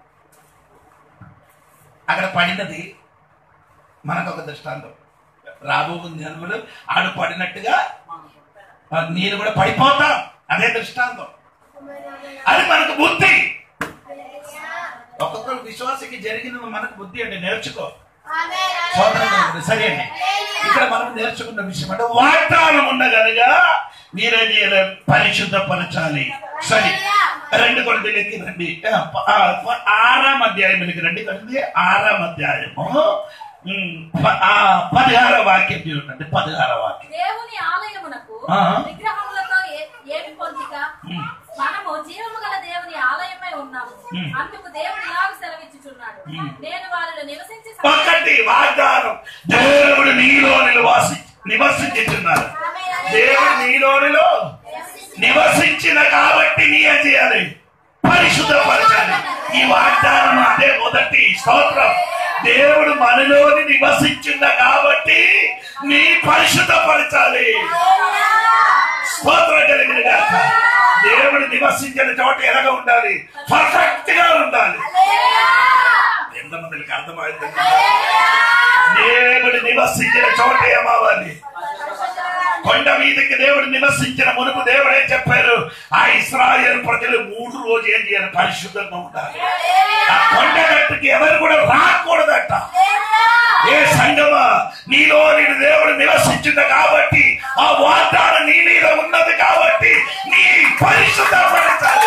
అక్కడ పడినది మనకు ఒక దృష్టాంతం రాబో జన్మలు ఆడు పడినట్టుగా ఆ, నేను కూడా పడిపోతాం అదే దృష్టాంతం అది మనకు బుద్ధి ఒక్కొక్కరు విశ్వాసకి జరిగిన మనకు బుద్ధి అంటే నేర్చుకో ఆమేన్ సోదరం కలుగుతుంది. సరే అండి ఇక్కడ మనం నేర్చుకున్న విషయం అంటే వాగ్దానం ఉండగలగా మీరేం చేయాలి పరిశుద్ధపరచాలి సరే రెండు కొలతలకి రండి ఆ, ప- ఆ, ప- ఆరాం అధ్యాయంలోకి రండి రండి ఆరాం అధ్యాయము ఉమ్, ప- ఆ, పదహార వాక్యం చూడండి పదహార వాక్యం దేవుని ఆలయమునకు ఆ. విగ్రహములతో ఏ- ఏమి పొందిక ఉమ్. మనము జీవము గల దేవుని ఆలయమై ఉన్నాము ఉమ్. అందుకు దేవుడు ఇలాగ సెలవిచ్చుచున్నాడు ఉమ్. నేను వారిలో నివసించి ఒకటి వాగ్దానం దేవుడు నీలో నివాసి నివసించుతున్నారు దేవుడు నీలోనిలో నివసించిన కాబట్టి నీ ఏం చేయాలి పరిశుద్ధపరచాలి ఈ వాగ్దానం అదే మొదటి స్తోత్రం దేవుడు మనలోని నివసించిన కాబట్టి నీ పరిశుద్ధపరచాలి స్తోత్రం కలిగిన గాక దేవుడు నివసించిన చోట ఎలాగ ఉండాలి పర్ఫెక్ట్ గా ఉండాలి ఎంతమందికి అర్థమైంది దేవుడు నివసించిన చోట ఏమవ్వాలి కొండ మీదకి దేవుడు నివసించిన మునుపు దేవుడే చెప్పారు ఆ ఇస్రాయేల్ ప్రజలు మూడు రోజు ఏం చేయాలి పరిశుద్ధంగా ఉండాలి ఆ కొండ గట్టుకి ఎవరు కూడా రాకూడదట ఏ సంగమా నీలో నేను దేవుడు నివసించింది కాబట్టి ఆ వాగ్దానం నీ మీద ఉన్నది కాబట్టి నీ పరిశుద్ధపరచాలి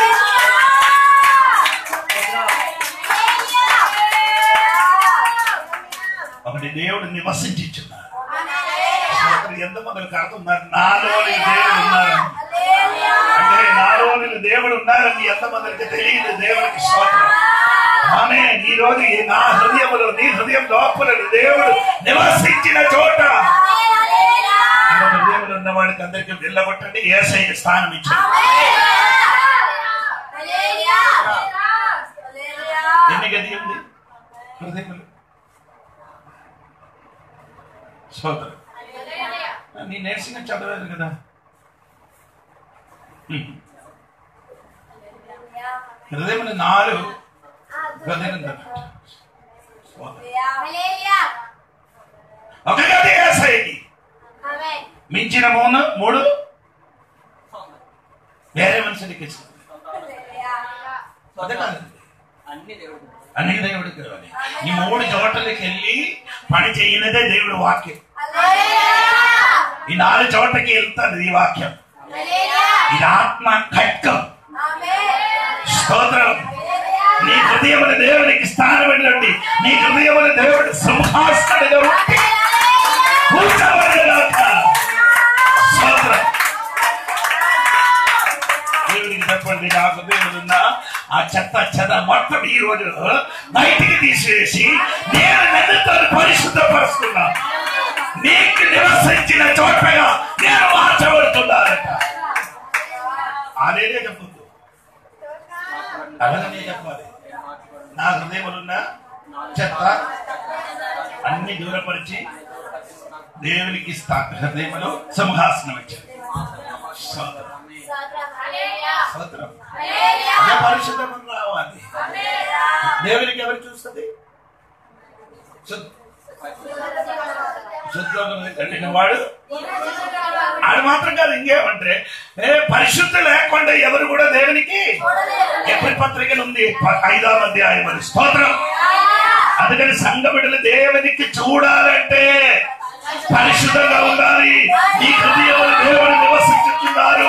ఒకటి దేవుడు నివసించున్నారు ఎంత మందికి అర్థం ఉన్నారు నాలోని దేవుడు ఉన్నారు అంటే నాలోని దేవుడు ఉన్నారని ఎంత మందికి తెలియదు దేవుడికి స్తోత్రం ఆమె ఈ రోజు ఈ నా హృదయంలో నీ హృదయం లోపల దేవుడు నివసించిన చోట మన హృదయంలో ఉన్న వాడికి అందరికి వెళ్ళగొట్టండి ఏసై స్థానం ఇచ్చాడు ఎన్ని గది ఉంది హృదయంలో స్తోత్రం నీ నర్సింగ్ చదవలేదు కదా హ్మ్. హృదయంలో నాలుగు హృదయం ఒక గది ఏసైకి మించిన మూడు మూడు వేరే మనుషులకి ఇస్తుంది అదే కాదండి అన్ని దేవుడు అన్ని దేవుడికి కావాలి ఈ మూడు చోట్లకి వెళ్ళి పని చేయనిదే దేవుడు వాక్యం ఈ నాలుగు చోట్లకి వెళ్తాడు ఈ వాక్యం ఇది ఆత్మ ఖడ్గం స్తోత్రం నీ హృదయముల దేవునికి స్థానం వెళ్ళండి నీ హృదయముల దేవుడి సింహాసనుడిగా ఉండి కూర్చోబడినాక స్తోత్రం దేవుడికి చెప్పండి నా హృదయములున్న ఆ చెత్త చెత్త మొత్తం ఈ రోజు బయటికి తీసివేసి నేను నన్నుతో పరిశుద్ధపరుస్తున్నా నీకు నివసించిన చోటగా నేను మార్చబడుతున్నానట అదేనే చెప్పొద్దు అలాగనే చెప్పాలి నా హృదయములున్న చెత్త అన్ని దూరపరిచి దేవునికి స్థా హృదయములో సింహాసనం ఇచ్చాడు స్తోత్రం. స్తోత్రం. అదే పరిశుద్ధం రావాలి దేవునికి ఎవరు చూస్తుంది శుద్ధ- శుద్ధం కలిగిన వాడు అది మాత్రం కాదు ఇంకేమంటే ఏ పరిశుద్ధి లేకుండా ఎవరు కూడా దేవునికి ఎప్పటి పత్రికలు ఉంది ప- ఐదవ అధ్యాయం అని స్తోత్రం అందుకని సంఘ బిడ్డలు దేవునికి చూడాలంటే పరిశుద్ధంగా ఉండాలి ఈ హృదయంలో దేవుడు నివసించుతున్నారు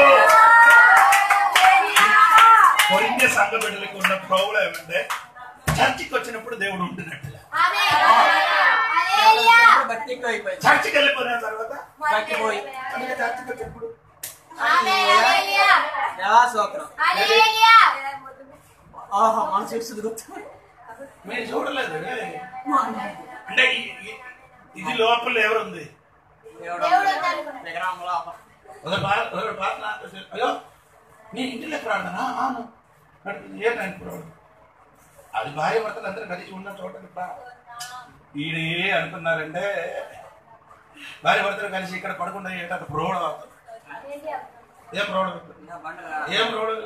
కొరిందే సంఘ బిడ్డలకు ఉన్న ప్రాబ్లం ఏమంటే చర్చికి వచ్చినప్పుడు దేవుడు ఉంటున్నట్టుగా ఇప్పుడు భక్తి ఎక్కువ అయిపోయింది చర్చికి వెళ్ళిపోయిన తర్వాత భక్తి పోయి అందుకే చర్చికి వచ్చినప్పుడు దేవా స్తోత్రం ఆహా మనసు ఇస్తుంది గుర్తు మీరు చూడలేదు అంటే ఈ- ఈ- ఇది లోపల ఎవరుంది దేవుడు దేవుడు ఉందనుకున్నా. విగ్రహంలో ఒక బా- ఒక బాధ నాకు తెలుసు. అయ్యో నీ ఇంటిలో ప్రార్థన అవును ఏంటంటే ప్రాబ్లం అది భార్య భర్తలు అందరూ కలిసి ఉన్న చోట ఈడే అనుకున్నారంటే భార్య భర్తలు కలిసి ఇక్కడ పడకుండా ఏంటంటే ప్రోడం అవుతుంది ఏం ప్రోడం అవుతుంది నా బండ ఏం ప్రోడం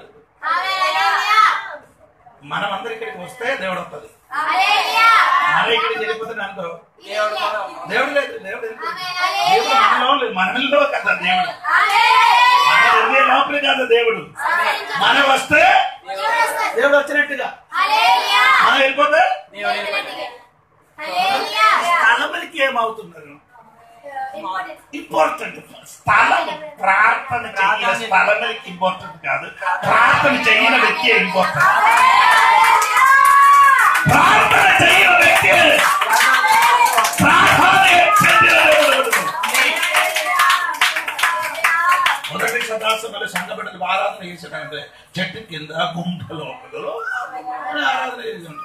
మనం అందరు ఇక్కడికి వస్తే దేవుడు వస్తుంది మన ఇక్కడికి వెళ్ళిపోతే అనుకో దేవుడు కూడా ఉన్నాడు. దేవుడు లేదు దేవుడు లేదు. దేవుడు మనలో లేదు మనలో కదా దేవుడు మన హృదయ లోపలే కదా దేవుడు మనం వస్తే దేవుడు వచ్చినట్టుగా మనం వెళ్ళిపోతే స్థలములకి ఏమవుతున్నారు ఇంపార్టెంట్ స్థలం ప్రార్థన చెయ్యని స్థలములకి ఇంపార్టెంట్ కాదు ప్రార్థన చెయ్యని వ్యక్తి ఇంపార్టెంట్ ప్రార్థన చెయ్యని వ్యక్తి ప్రార్థన చెందిన దేవుడు. మొదటి సదాసభలు సంఘపడిన ఆరాధన చేసాడంటే చెట్టు కింద గుంట లోపల ఆరాధన చేసి ఉంటారు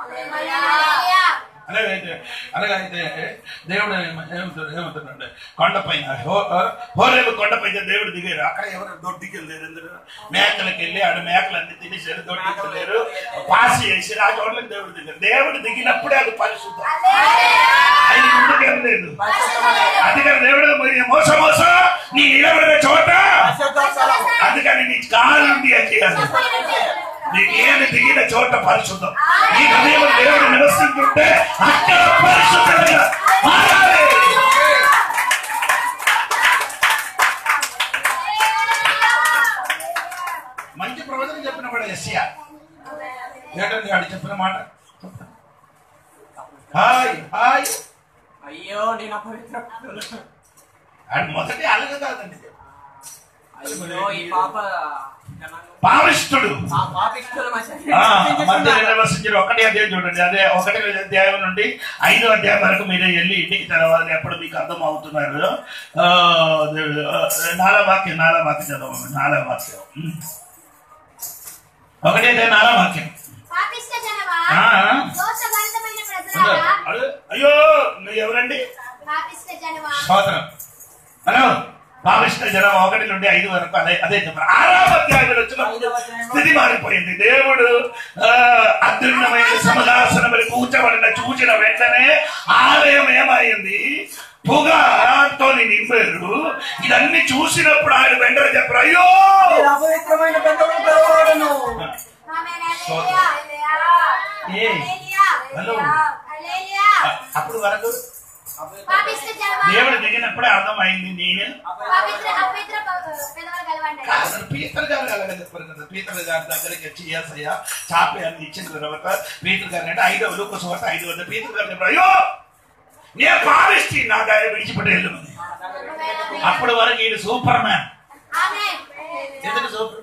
అలాగైతే అలాగైతే దేవుడు ఏమ- ఏమంటాడు ఏమంటున్నాడు కొండపైన హో- హోరేపు కొండపైన దేవుడు దిగారు అక్కడ ఎవరు దొడ్డికి వెళ్ళారు అందరూ మేకలకు వెళ్ళి ఆడ మేకలు అన్ని తినేసారు దొడ్డికి వెళ్ళారు పాసి చేసి ఆ చోట్లకి దేవుడు దిగారు దేవుడు దిగినప్పుడే అది పరిశుద్ధం ఆయన ముందుకేం లేదు అందుకని దేవుడు మరి మోస మోస నీ నిలబడిన చోట పరిశుద్ధ స్థలం. అందుకని నీ కాలు నుండి అని చేయాలి నీ నేను దిగిన చోట పరిశుద్ధం నీ హృదయం దేవుడు నివసిస్తుంటే అక్కడ పరిశుద్ధంగా మారాలి మంచి ప్రవచనం చెప్పిన వాడు ఎస్సీఆ ఏంటండి వాడు చెప్పిన మాట హాయ్ హాయ్ అయ్యో నేను అపవిత్ర అది మొదటి అలగ కాదండి అయ్యో ఈ పాప జనాలు- పావిష్ఠుడు ఆ పాపిష్టుల మధ్య ఆ, మందిరం నివసించిన ఒకటి అధ్యాయం చూడండి అదే ఒకటి అధ్యాయం నుండి ఐదో అధ్యాయం వరకు మీరే వెళ్ళి ఇంటికి తెరవాలి అప్పుడు మీకు అర్థం అవుతున్నారు ఆ, నాలా వాక్యం నాలా వాక్యం చదవండి నాలా వాక్యం ఉమ్. ఒకటి అదే నాలా వాక్యం పాపిష్ట జనమా ఆ. దోషభరితమైన ప్రజలారా అడు- అయ్యో నువ్వు ఎవరండి పాపిష్ట జనమా స్తోత్రం హలో పావిష్ట జనం ఒకటి నుండి ఐదు వరకు అదే అదే చెప్పారు ఆరామ అధ్యాయులు వచ్చినప్పుడు స్థితి మారిపోయింది దేవుడు ఆ, అత్యున్నమైన సమదాసనములు కూర్చబడిన చూచిన వెంటనే ఆలయం ఏమైంది పొగతో నింపారు ఇదన్నీ చూసినప్పుడు ఆయన వెంటనే చెప్పారు అయ్యో నేను అపవిత్రమైన పెద్దలను పిలవబడను ఆమేన్ స్తోత్రం. హల్లెలూయా ఏ? హల్లెలూయా హలో. హల్లెలూయా అప్పుడు వరకు పాపిష్ట జనమా దేవుడు దిగినప్పుడే అర్థమైంది నేను పవిత్ర అపవిత్ర పెదవులు కలవండి కాదు పీతర్ గారు అలాగే చెప్పారు కదా పీతర్ గారి దగ్గరికి వచ్చి ఏసయ్య చాపి అని ఇచ్చిన తర్వాత పీతర్ గారు అంటే ఐదో లూకస్ వార్త ఐదు వందల పీతర్ గారు చెప్పారు అయ్యో నేను పాలిస్తి నా గారి విడిచిపెట్టి వెళ్ళమని అప్పటి వరకు ఈయన సూపర్ మ్యాన్ ఆమేన్ ఎందుకు సూపర్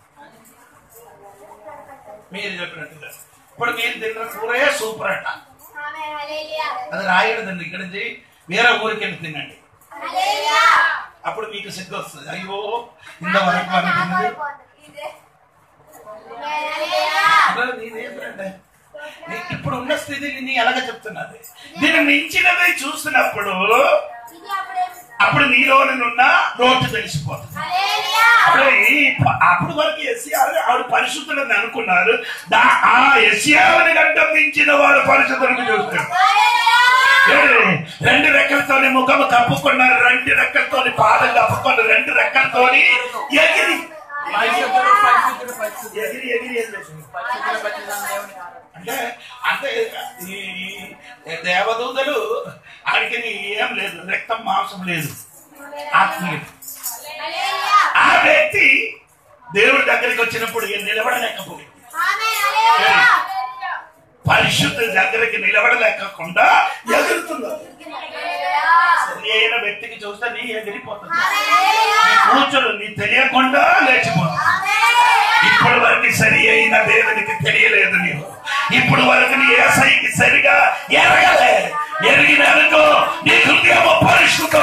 మీరు చెప్పినట్టుగా ఇప్పుడు మీరు తిన్న కూరే సూపర్ అంట ఆమేన్ హల్లెలూయా అది రాయడదండి ఇక్కడ నుంచి వేరే ఊరికి వెళ్ళి తినండి హల్లెలూయా అప్పుడు మీకు సిగ్గు వస్తుంది అయ్యో ఇంతవరకు అనుకున్నది అసలు నీదేంటంటే నీ ఇప్పుడు ఉన్న స్థితిని నీ ఎలాగ చెప్తున్నది దీన్ని మించినది చూసినప్పుడు ఇది అప్పుడే అప్పుడు నీలోనున్న లోటు తెలిసిపోతుంది హల్లెలూయా అప్పుడు ఈ- అప్పుడు వరకు ఎస్సీఆర్ ఆవిడ పరిశుద్ధులని అనుకున్నారు దా ఆ ఎస్సీఆర్ని గంట మించిన వాడు పరిశుద్ధులను చూస్తారు ఏడు, రెండు రెక్కలతోని ముఖం కప్పుకున్నారు రెండు రెక్కలతోని పాదం కప్పుకున్నారు రెండు రెక్కలతోని ఎగిరి పరిశుద్ధుడు పరిశుద్ధుడు పరిశుద్ధుడు ఎగిరి ఎగిరి ఎగిరేసింది. పరిశుద్ధుడు పరిశుద్ధుడు దేవుని ఆరాధన. అంటే అంటే ఈ ఈ దేవదూతలు ఆడికి ఏం లేదు రక్తం మాంసం లేదు ఆత్మీయ హల్లెలూయా ఆ వ్యక్తి దేవుడి దగ్గరికి వచ్చినప్పుడు ఈయన నిలబడలేకపోయింది ఆమేన్ హల్లెలూయా పరిశుద్ధ దగ్గరికి నిలబడలేకుండా ఎగురుతున్నారు సరి అయిన వ్యక్తికి చూస్తే నీ ఎగిరిపోతుంది నీ కూర్చొని నీ తెలియకుండా లేచిపోతుంది ఇప్పటి వరకు సరి అయిన దేవునికి తెలియలేదు నీవు ఇప్పుడు వరకు నీ ఏసైకి సరిగా ఎరగలే ఎరిగిననుకో నీ హృదయం పరిశుద్ధ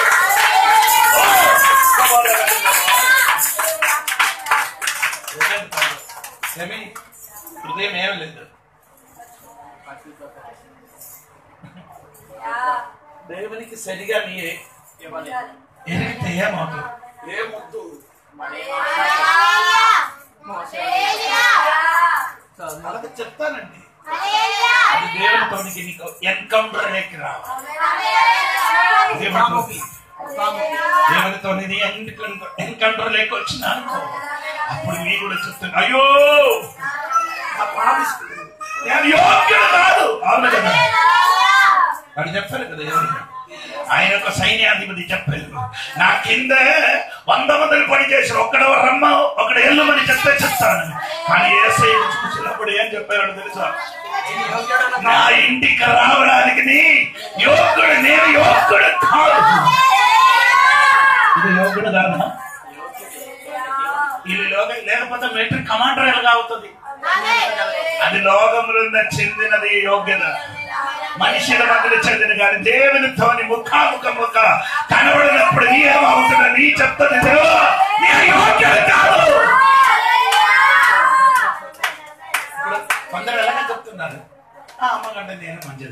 హృదయం ఏం లేదు పరిశుద్ధ పరిశుద్ధ. దేవునికి సరిగా నీ ఇవ్వాలి. ఎరిగితే ఏమవుతుంది ఏమొద్దు మరి మోసే. చదువు. అలాగే చెప్తానండి అది దేవునితోనికి నీకు ఎన్కౌంటర్ లేక రావాలి దేవునితో కాముకి. కాముకి. దేవునితో నీ ఎన్కౌంటర్ లేక వచ్చిన అనుకో అప్పుడు నీ కూడా చెప్తాను అయ్యో ఆ పాపిస్తుంది. నేను యోగ్యుడు కాదు అవును కదా వాడు చెప్పారు కదా ఎవరు ఆయన ఒక సైన్యాధిపతి చెప్పారు నా కింద వంద మందిని పని చేశారు ఒక్కడ రమ్మ ఒకడు ఎల్లుమని చెప్తే చెప్తాను కానీ ఏసై చూసినప్పుడు ఏం చెప్పారో తెలుసా నేను యోగ్యుడను నా ఇంటికి రావడానికి నీ యోగుడు నేను యోగుడు కాదు ఇది యోగుడు కాదా ఇది లోక లేకపోతే మిలిటరీ కమాండర్ ఎలాగా అవుతుంది అది లోకములు చెందినది యోగ్యత మనుషుల మధ్య చెందిన కానీ దేవునితోని ముఖాముఖముఖ కనబడినప్పుడు నీ ఏమవుతుందో నీ చెప్తుంది దేవా, నీ యోగ్యుడు కాదు ఇప్పుడు కొందరు ఎలాగ చెప్తున్నారు ఆ అమ్మకంటే నేను మంచిది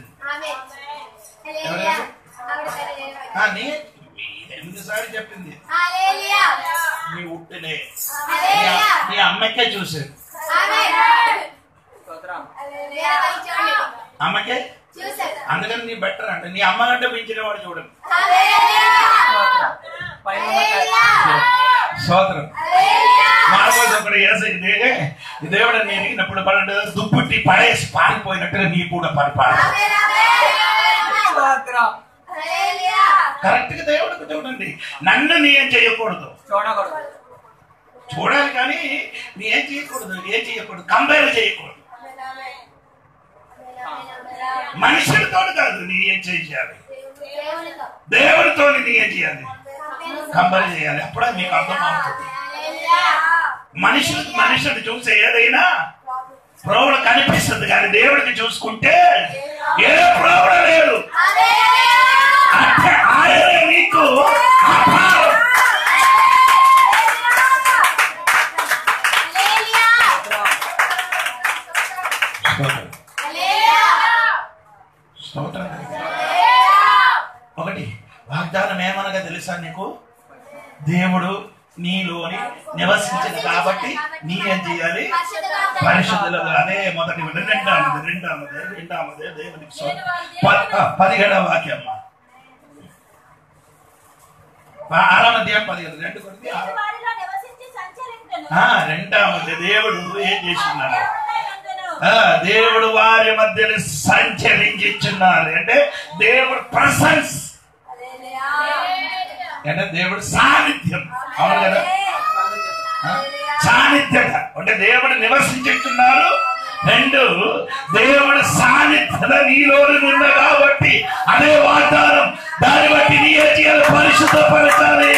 ఆ, నీ ఎన్నిసార్లు చెప్పింది నీ ఉట్టినే నీ అ- నీ అమ్మకే చూసాను స్తోత్రం. అమ్మకే చూసారు అందుకని నీ బెటర్ అంటే నీ అమ్మ కంటే పెంచిన వాడు చూడండి స్తోత్రం. పైన ఉన్న హల్లెలూయా. సోదరం హల్లెలూయా. మార్మోస్ ఒకటి ఏసై దేగే ఈ దేవుడు నేను ఎరిగినప్పుడు పడండి దుప్పుట్టి పడేసి పారిపోయినట్టుగా నీ కూడా పరిపాలన ఆమేన్, ఆమేన్. స్తోత్రం. హల్లెలూయా. కరెక్ట్ గా దేవుడికి చూడండి నన్ను నీ ఏం చేయకూడదు చూడకూడదు చూడాలి కానీ నీ ఏం చేయకూడదు ఏం చేయకూడదు కంపేర్ చేయకూడదు ఆమేన్, ఆమేన్. ఆమేన్, ఆమేన్, ఆమేన్. మనుషులతో కాదు నీ ఏం చేయాలి దేవునితో. దేవుడితో నీ ఏం చేయాలి ఆమేన్. కంపేర్ చేయాలి అప్పుడే మీకు అర్థం అవుతుంది హల్లెలూయా. మనుషులు మనుషులు చూసే ఏదైనా ప్రోవడ కనిపిస్తుంది కానీ దేవుడికి చూసుకుంటే ఏ ప్రోవడ లేదు హల్లెలూయా. అంటే ఆయన నీకు అపారం. హల్లెలూయా. స్తోత్రం. హల్లెలూయా. స్తోత్రం. హల్లెలూయా. ఒకటి వాగ్దానం ఏమనగా తెలుసా నీకు దేవుడు నీలోని నివసించిన కాబట్టి నీ ఏం చేయాలి పరిశుద్ధులుగా అదే మొదటి రెండామది రెండామది రెండామది దేవునికి స్తోత్రం. ప- ఆ, పదిహేడవ వాక్యమ్మ ఆ, ఆరవ అధ్యాయం పదిహేడు రెండు కొద్ది ఆరవ వారిలో నివసించి సంచరించెను. ఆ, రెండవది దేవుడు ఏం చేస్తున్నాడు ఉండేనందును. ఆ, దేవుడు వారి మధ్యలో సంచరించుచున్నారు అంటే దేవుడు ప్రసన్స్ హల్లెలూయా. అంటే దేవుడు సాన్నిధ్యం అవును కదా ఆ? సాన్నిధ్యత అంటే దేవుడు నివసించుతున్నారు రెండు దేవుడు సాన్నిధ్యత నీలో నిన్న కాబట్టి అదే వాగ్దానం దాన్ని బట్టి నీ ఏం చేయాలి పరిశుద్ధపరచాలి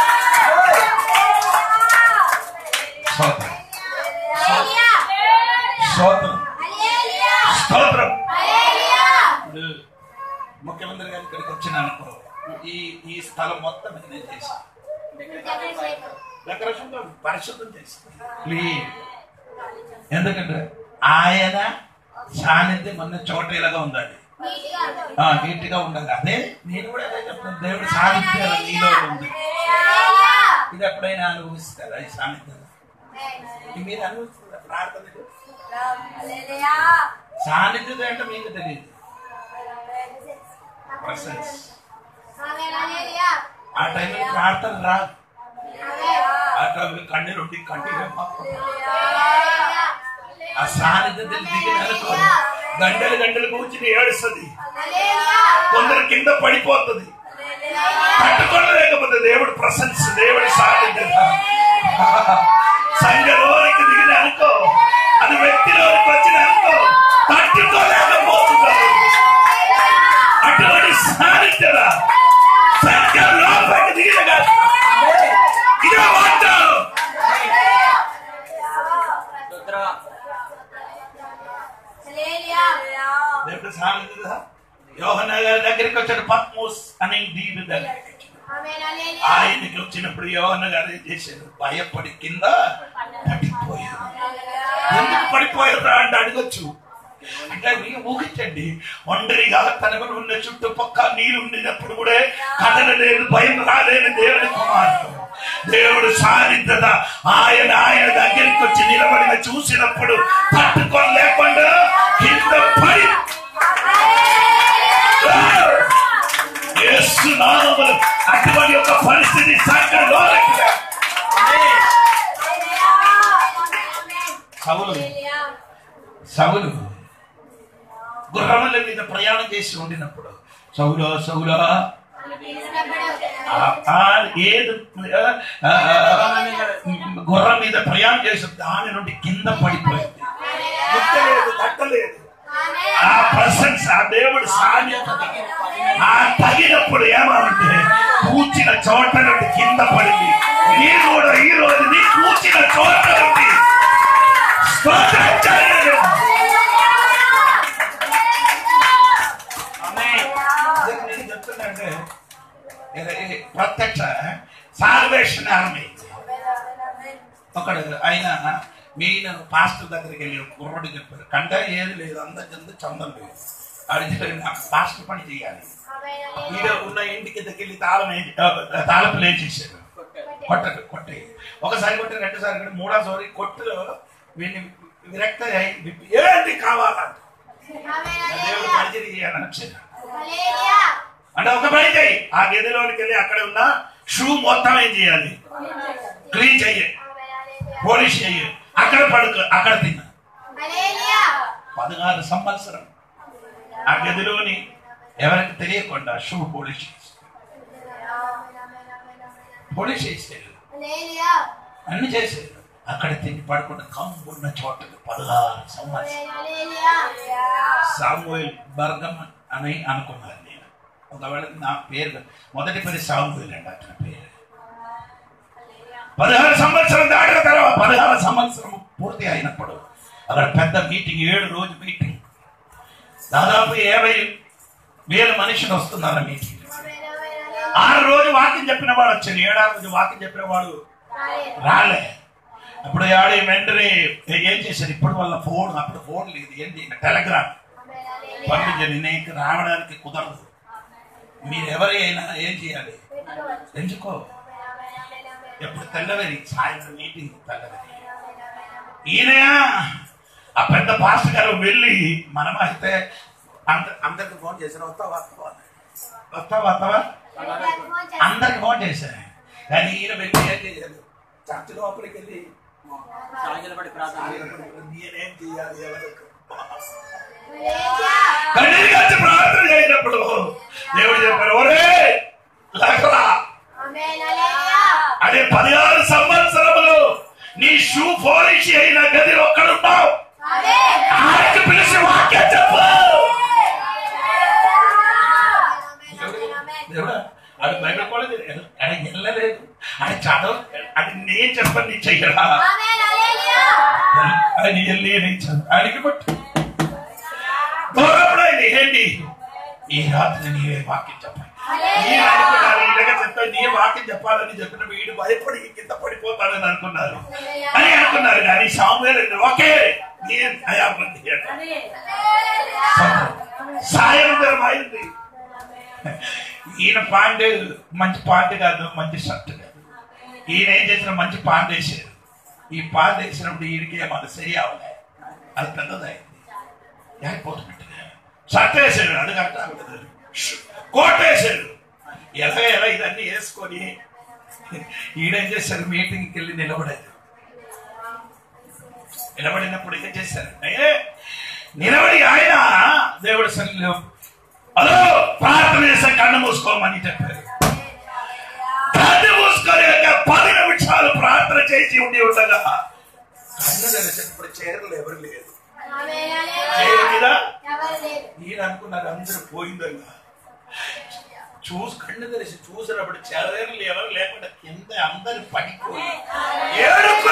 స్తోత్రం హల్లెలూయా. స్తోత్రం హల్లెలూయా. స్తోత్రం హల్లెలూయా. ఇప్పుడు ముఖ్యమంత్రి గారు ఇక్కడికి వచ్చినానుకో ఈ ఈ స్థలం మొత్తం నేను చేశాను జగన్ డెకరేషన్ పరిశుద్ధం చేసి క్లీన్ ఎందుకంటే ఆయన సాన్నిధ్యం మన చోటేలాగా ఉండాలి నీట్గా ఉంటుంది. ఆ, నీట్గా ఉండాలి అదే నేను కూడా అదే చెప్తాను దేవుడి సాన్నిధ్యం నీలో ఉంది హల్లెలూయా. ఇది ఎప్పుడైనా అనుభవిస్తారా ఈ సాన్నిధ్యం ఇది మీరు అనుభవిస్తారా ప్రార్థనలు హల్లెలూయా. సాన్నిధ్యం అంటే మీకు తెలియదు Presence. ఆమేన్, హల్లెలూయా. ఆ టైంలో ప్రార్థన రాదు ఆమేన్. ఆ టైంలో కన్నీరు ఉండి కన్నీరు హల్లెలూయా. ఆ సాన్నిధ్యం దిగిననుకో గంటలు గంటలు కూర్చుని ఏడుస్తుంది హల్లెలూయా. కొందరు కింద పడిపోతుంది తట్టుకోలేకపోతే దేవుడి ప్రశంస దేవుడి సాన్నిధ్యం సంఘలోనికి దిగిన అనుకో అది వ్యక్తిలోనికి వచ్చిన అనుకో తట్టుకోలేకపోతున్నారు అటువంటి సాన్నిధ్యత సంఘలోపలికి దిగిన కాదు. ఇదే వాగ్దానం రుద్ర హల్లెలూయా. దేవుడి సాన్నిధ్యత యోహన గారి దగ్గరికి వచ్చాడు పద్మోస్ అనే దీని దగ్గరికి ఆమేన్, హల్లెలూయా. ఆయనకి వచ్చినప్పుడు యోహన గారు ఏం చేశారు భయపడి కింద పడిపోయారు ఎందుకు పడిపోయారు అంటే అడగచ్చు అంటే మీరు ఊహించండి ఒంటరిగా తనకు ఉన్న చుట్టుపక్క నీరు ఉండినప్పుడు కూడా కదలలేదు భయం రాలేని దేవుడి కుమారుడు దేవుడు సాధిద్రత ఆయన ఆయన దగ్గరికి వచ్చి నిలబడిన చూసినప్పుడు తట్టుకోలేకుండా కింద పడి యేసు నామములో అటువంటి ఒక పరిస్థితి సంఘంలో సవులు హల్లెలూయా. సవులు గుర్రముల మీద ప్రయాణం చేసి ఉండినప్పుడు సౌలో సౌలా ఆ- ఆ ఏది ఆ, ఆ, గుర్రం మీద ప్రయాణం చేసి దాని నుండి కింద పడిపోయింది ముట్టలేదు తట్టలేదు ఆ ప్రశంస ఆ దేవుడు సాన్నిధ్యం ఆ తగినప్పుడు ఏమంటే కూర్చిన చోట నుండి కింద పడింది నీ కూడా ఈ రోజు నీ కూర్చిన చోట నుండి స్తోత్రం చేయండి. నిజంగా నేను చెప్తున్నానంటే ఇది- ఇది ప్రత్యక్ష సాల్వేషన్ ఆర్మీ ఒకడు ఆయన మెయిన్ పాస్టర్ దగ్గరికి వెళ్ళి ఒక కుర్రడు చెప్పారు కంట ఏది లేదు అందరి చెంది చందం లేదు అది నాకు పాస్టర్ పని చేయాలి ఈడ ఉన్న ఇంటికి దగ్గరికి తాళం వేసి- ఆ, తాళపు లేచేసాడు కొట్టడు కొట్టే ఒకసారి కొట్టి రెండుసారి కొట్టి మూడోసారి కొట్టులో వీడిని విరక్త అయి విప్పి, ఏంటి కావాలంట దేవుడు పరిచయం చేయాలని వచ్చాడు అంటే ఒక పని చేయి ఆ గదిలోనికి వెళ్ళి అక్కడ ఉన్న షూ మొత్తం ఏం చేయాలి క్లీన్ చెయ్యి పోలిష్ చెయ్యి అక్కడ పడుకో అక్కడ తిన్నా పదహారు సంవత్సరం ఆ గదిలోని ఎవరికి తెలియకుండా షూ పోలిష్ చేసి పోలిష్ చేసేది అన్ని చేసేది అక్కడ తిని పడుకున్న కమ్మున్న చోటకి పదహారు సంవత్సరం సామువేల్ బర్గమ్ అని అనుకున్నాను నేను ఒకవేళ నా పేరు మొదటి పేరు సామువేల్ అండి అతని పేరు పదహారు సంవత్సరం దాటిన తర్వాత పదహారు సంవత్సరం పూర్తి అయినప్పుడు అక్కడ పెద్ద మీటింగ్ ఏడు రోజు మీటింగ్ దాదాపు యాభై వేల మనుషులు వస్తున్నారు ఆ మీటింగ్ ఆరు రోజు వాక్యం చెప్పిన వాడు వచ్చాడు ఏడాది రోజు వాక్యం చెప్పిన వాడు రాలే అప్పుడు ఆడే వెంటనే ఏం చేశారు ఇప్పుడు వల్ల ఫోన్ అప్పుడు ఫోన్ లేదు ఏంటి టెలిగ్రామ్ పంపించండి నీకు రావడానికి కుదరదు మీరు ఎవరైనా ఏం చేయాలి ఎంచుకో ఎప్పుడు తెల్లవరి సాయంత్రం మీటింగ్ తెల్లవరి ఈయన ఆ పెద్ద పాస్టర్ గారు వెళ్ళి మనం అయితే అంద అందరికి ఫోన్ చేశారు వస్తావా వస్తావా వస్తావా వస్తావా అందరికి ఫోన్ చేశారు కానీ ఈయన వెళ్ళి ఏం చేయాలి చర్చ లోపలికి వెళ్ళి సాగిల పడి ప్రార్థన నేనేం చేయాలి ఎవరికి కన్నీరు కాచి ప్రార్థన చేసినప్పుడు దేవుడు చెప్పారు ఒరే లగరా అదే పదిహారు సంవత్సరములు నీ షూ పోలిషి అయిన గదిలో ఒక్కడున్నావు ఆయనకు పిలిచి వాక్యం చెప్పు దేవుడా అది బయట కూడా ఆయన వెళ్ళలేదు ఆయన చదవ అది నేను చెప్పని నీ చెయ్యరా ఆయన వెళ్ళి నేను చదువు ఆయనకి పట్టు దూరంలో ఆయన ఏంటి ఈ రాత్రి నీవే వాక్యం చెప్పాలి ఈయన అనుకున్నారు ఇలాగ చెప్తా నీ వాక్యం చెప్పాలని చెప్పిన వీడు భయపడి కింద పడిపోతాడని అనుకున్నారు అని అనుకున్నారు కానీ సామువేలు ఓకే నేను అయామంది సాయంత్రం అయింది ఈయన పాండే మంచి పాండే కాదు మంచి షర్ట్ కాదు ఈయన ఏం చేసిన మంచి పాండ్ వేసారు ఈ పాండ్ వేసినప్పుడు ఈయనకి ఏమన్నా సరి అవలే అది పెద్దదైంది లేకపోతున్నట్టుగా షర్ట్ వేసాడు అది కరెక్ట్ అవ్వలేదు కోట్ వేసాడు ఎలా ఎలా ఇదన్నీ వేసుకొని ఈయనేం చేశారు మీటింగ్కి వెళ్ళి నిలబడారు నిలబడినప్పుడు ఏం చేశారంటే నిలబడి ఆయన దేవుడి సన్నిధిలో హలో ప్రార్థన చేసే కన్ను మూసుకోమని చెప్పారు కన్ను మూసుకొని ఒక పది నిమిషాలు ప్రార్థన చేసి ఉండి ఉండగా కన్ను తెరిచినప్పుడు చీరలు ఎవరు లేదు చీర మీద ఎవరు లేరు ఈయన అనుకున్నారు అందరూ పోయిందగా చూసి కళ్ళు తెరిచి చూసినప్పుడు చీరలు ఎవరు లేకుండా కింద అందరు పడిపోయి ఏడుపు!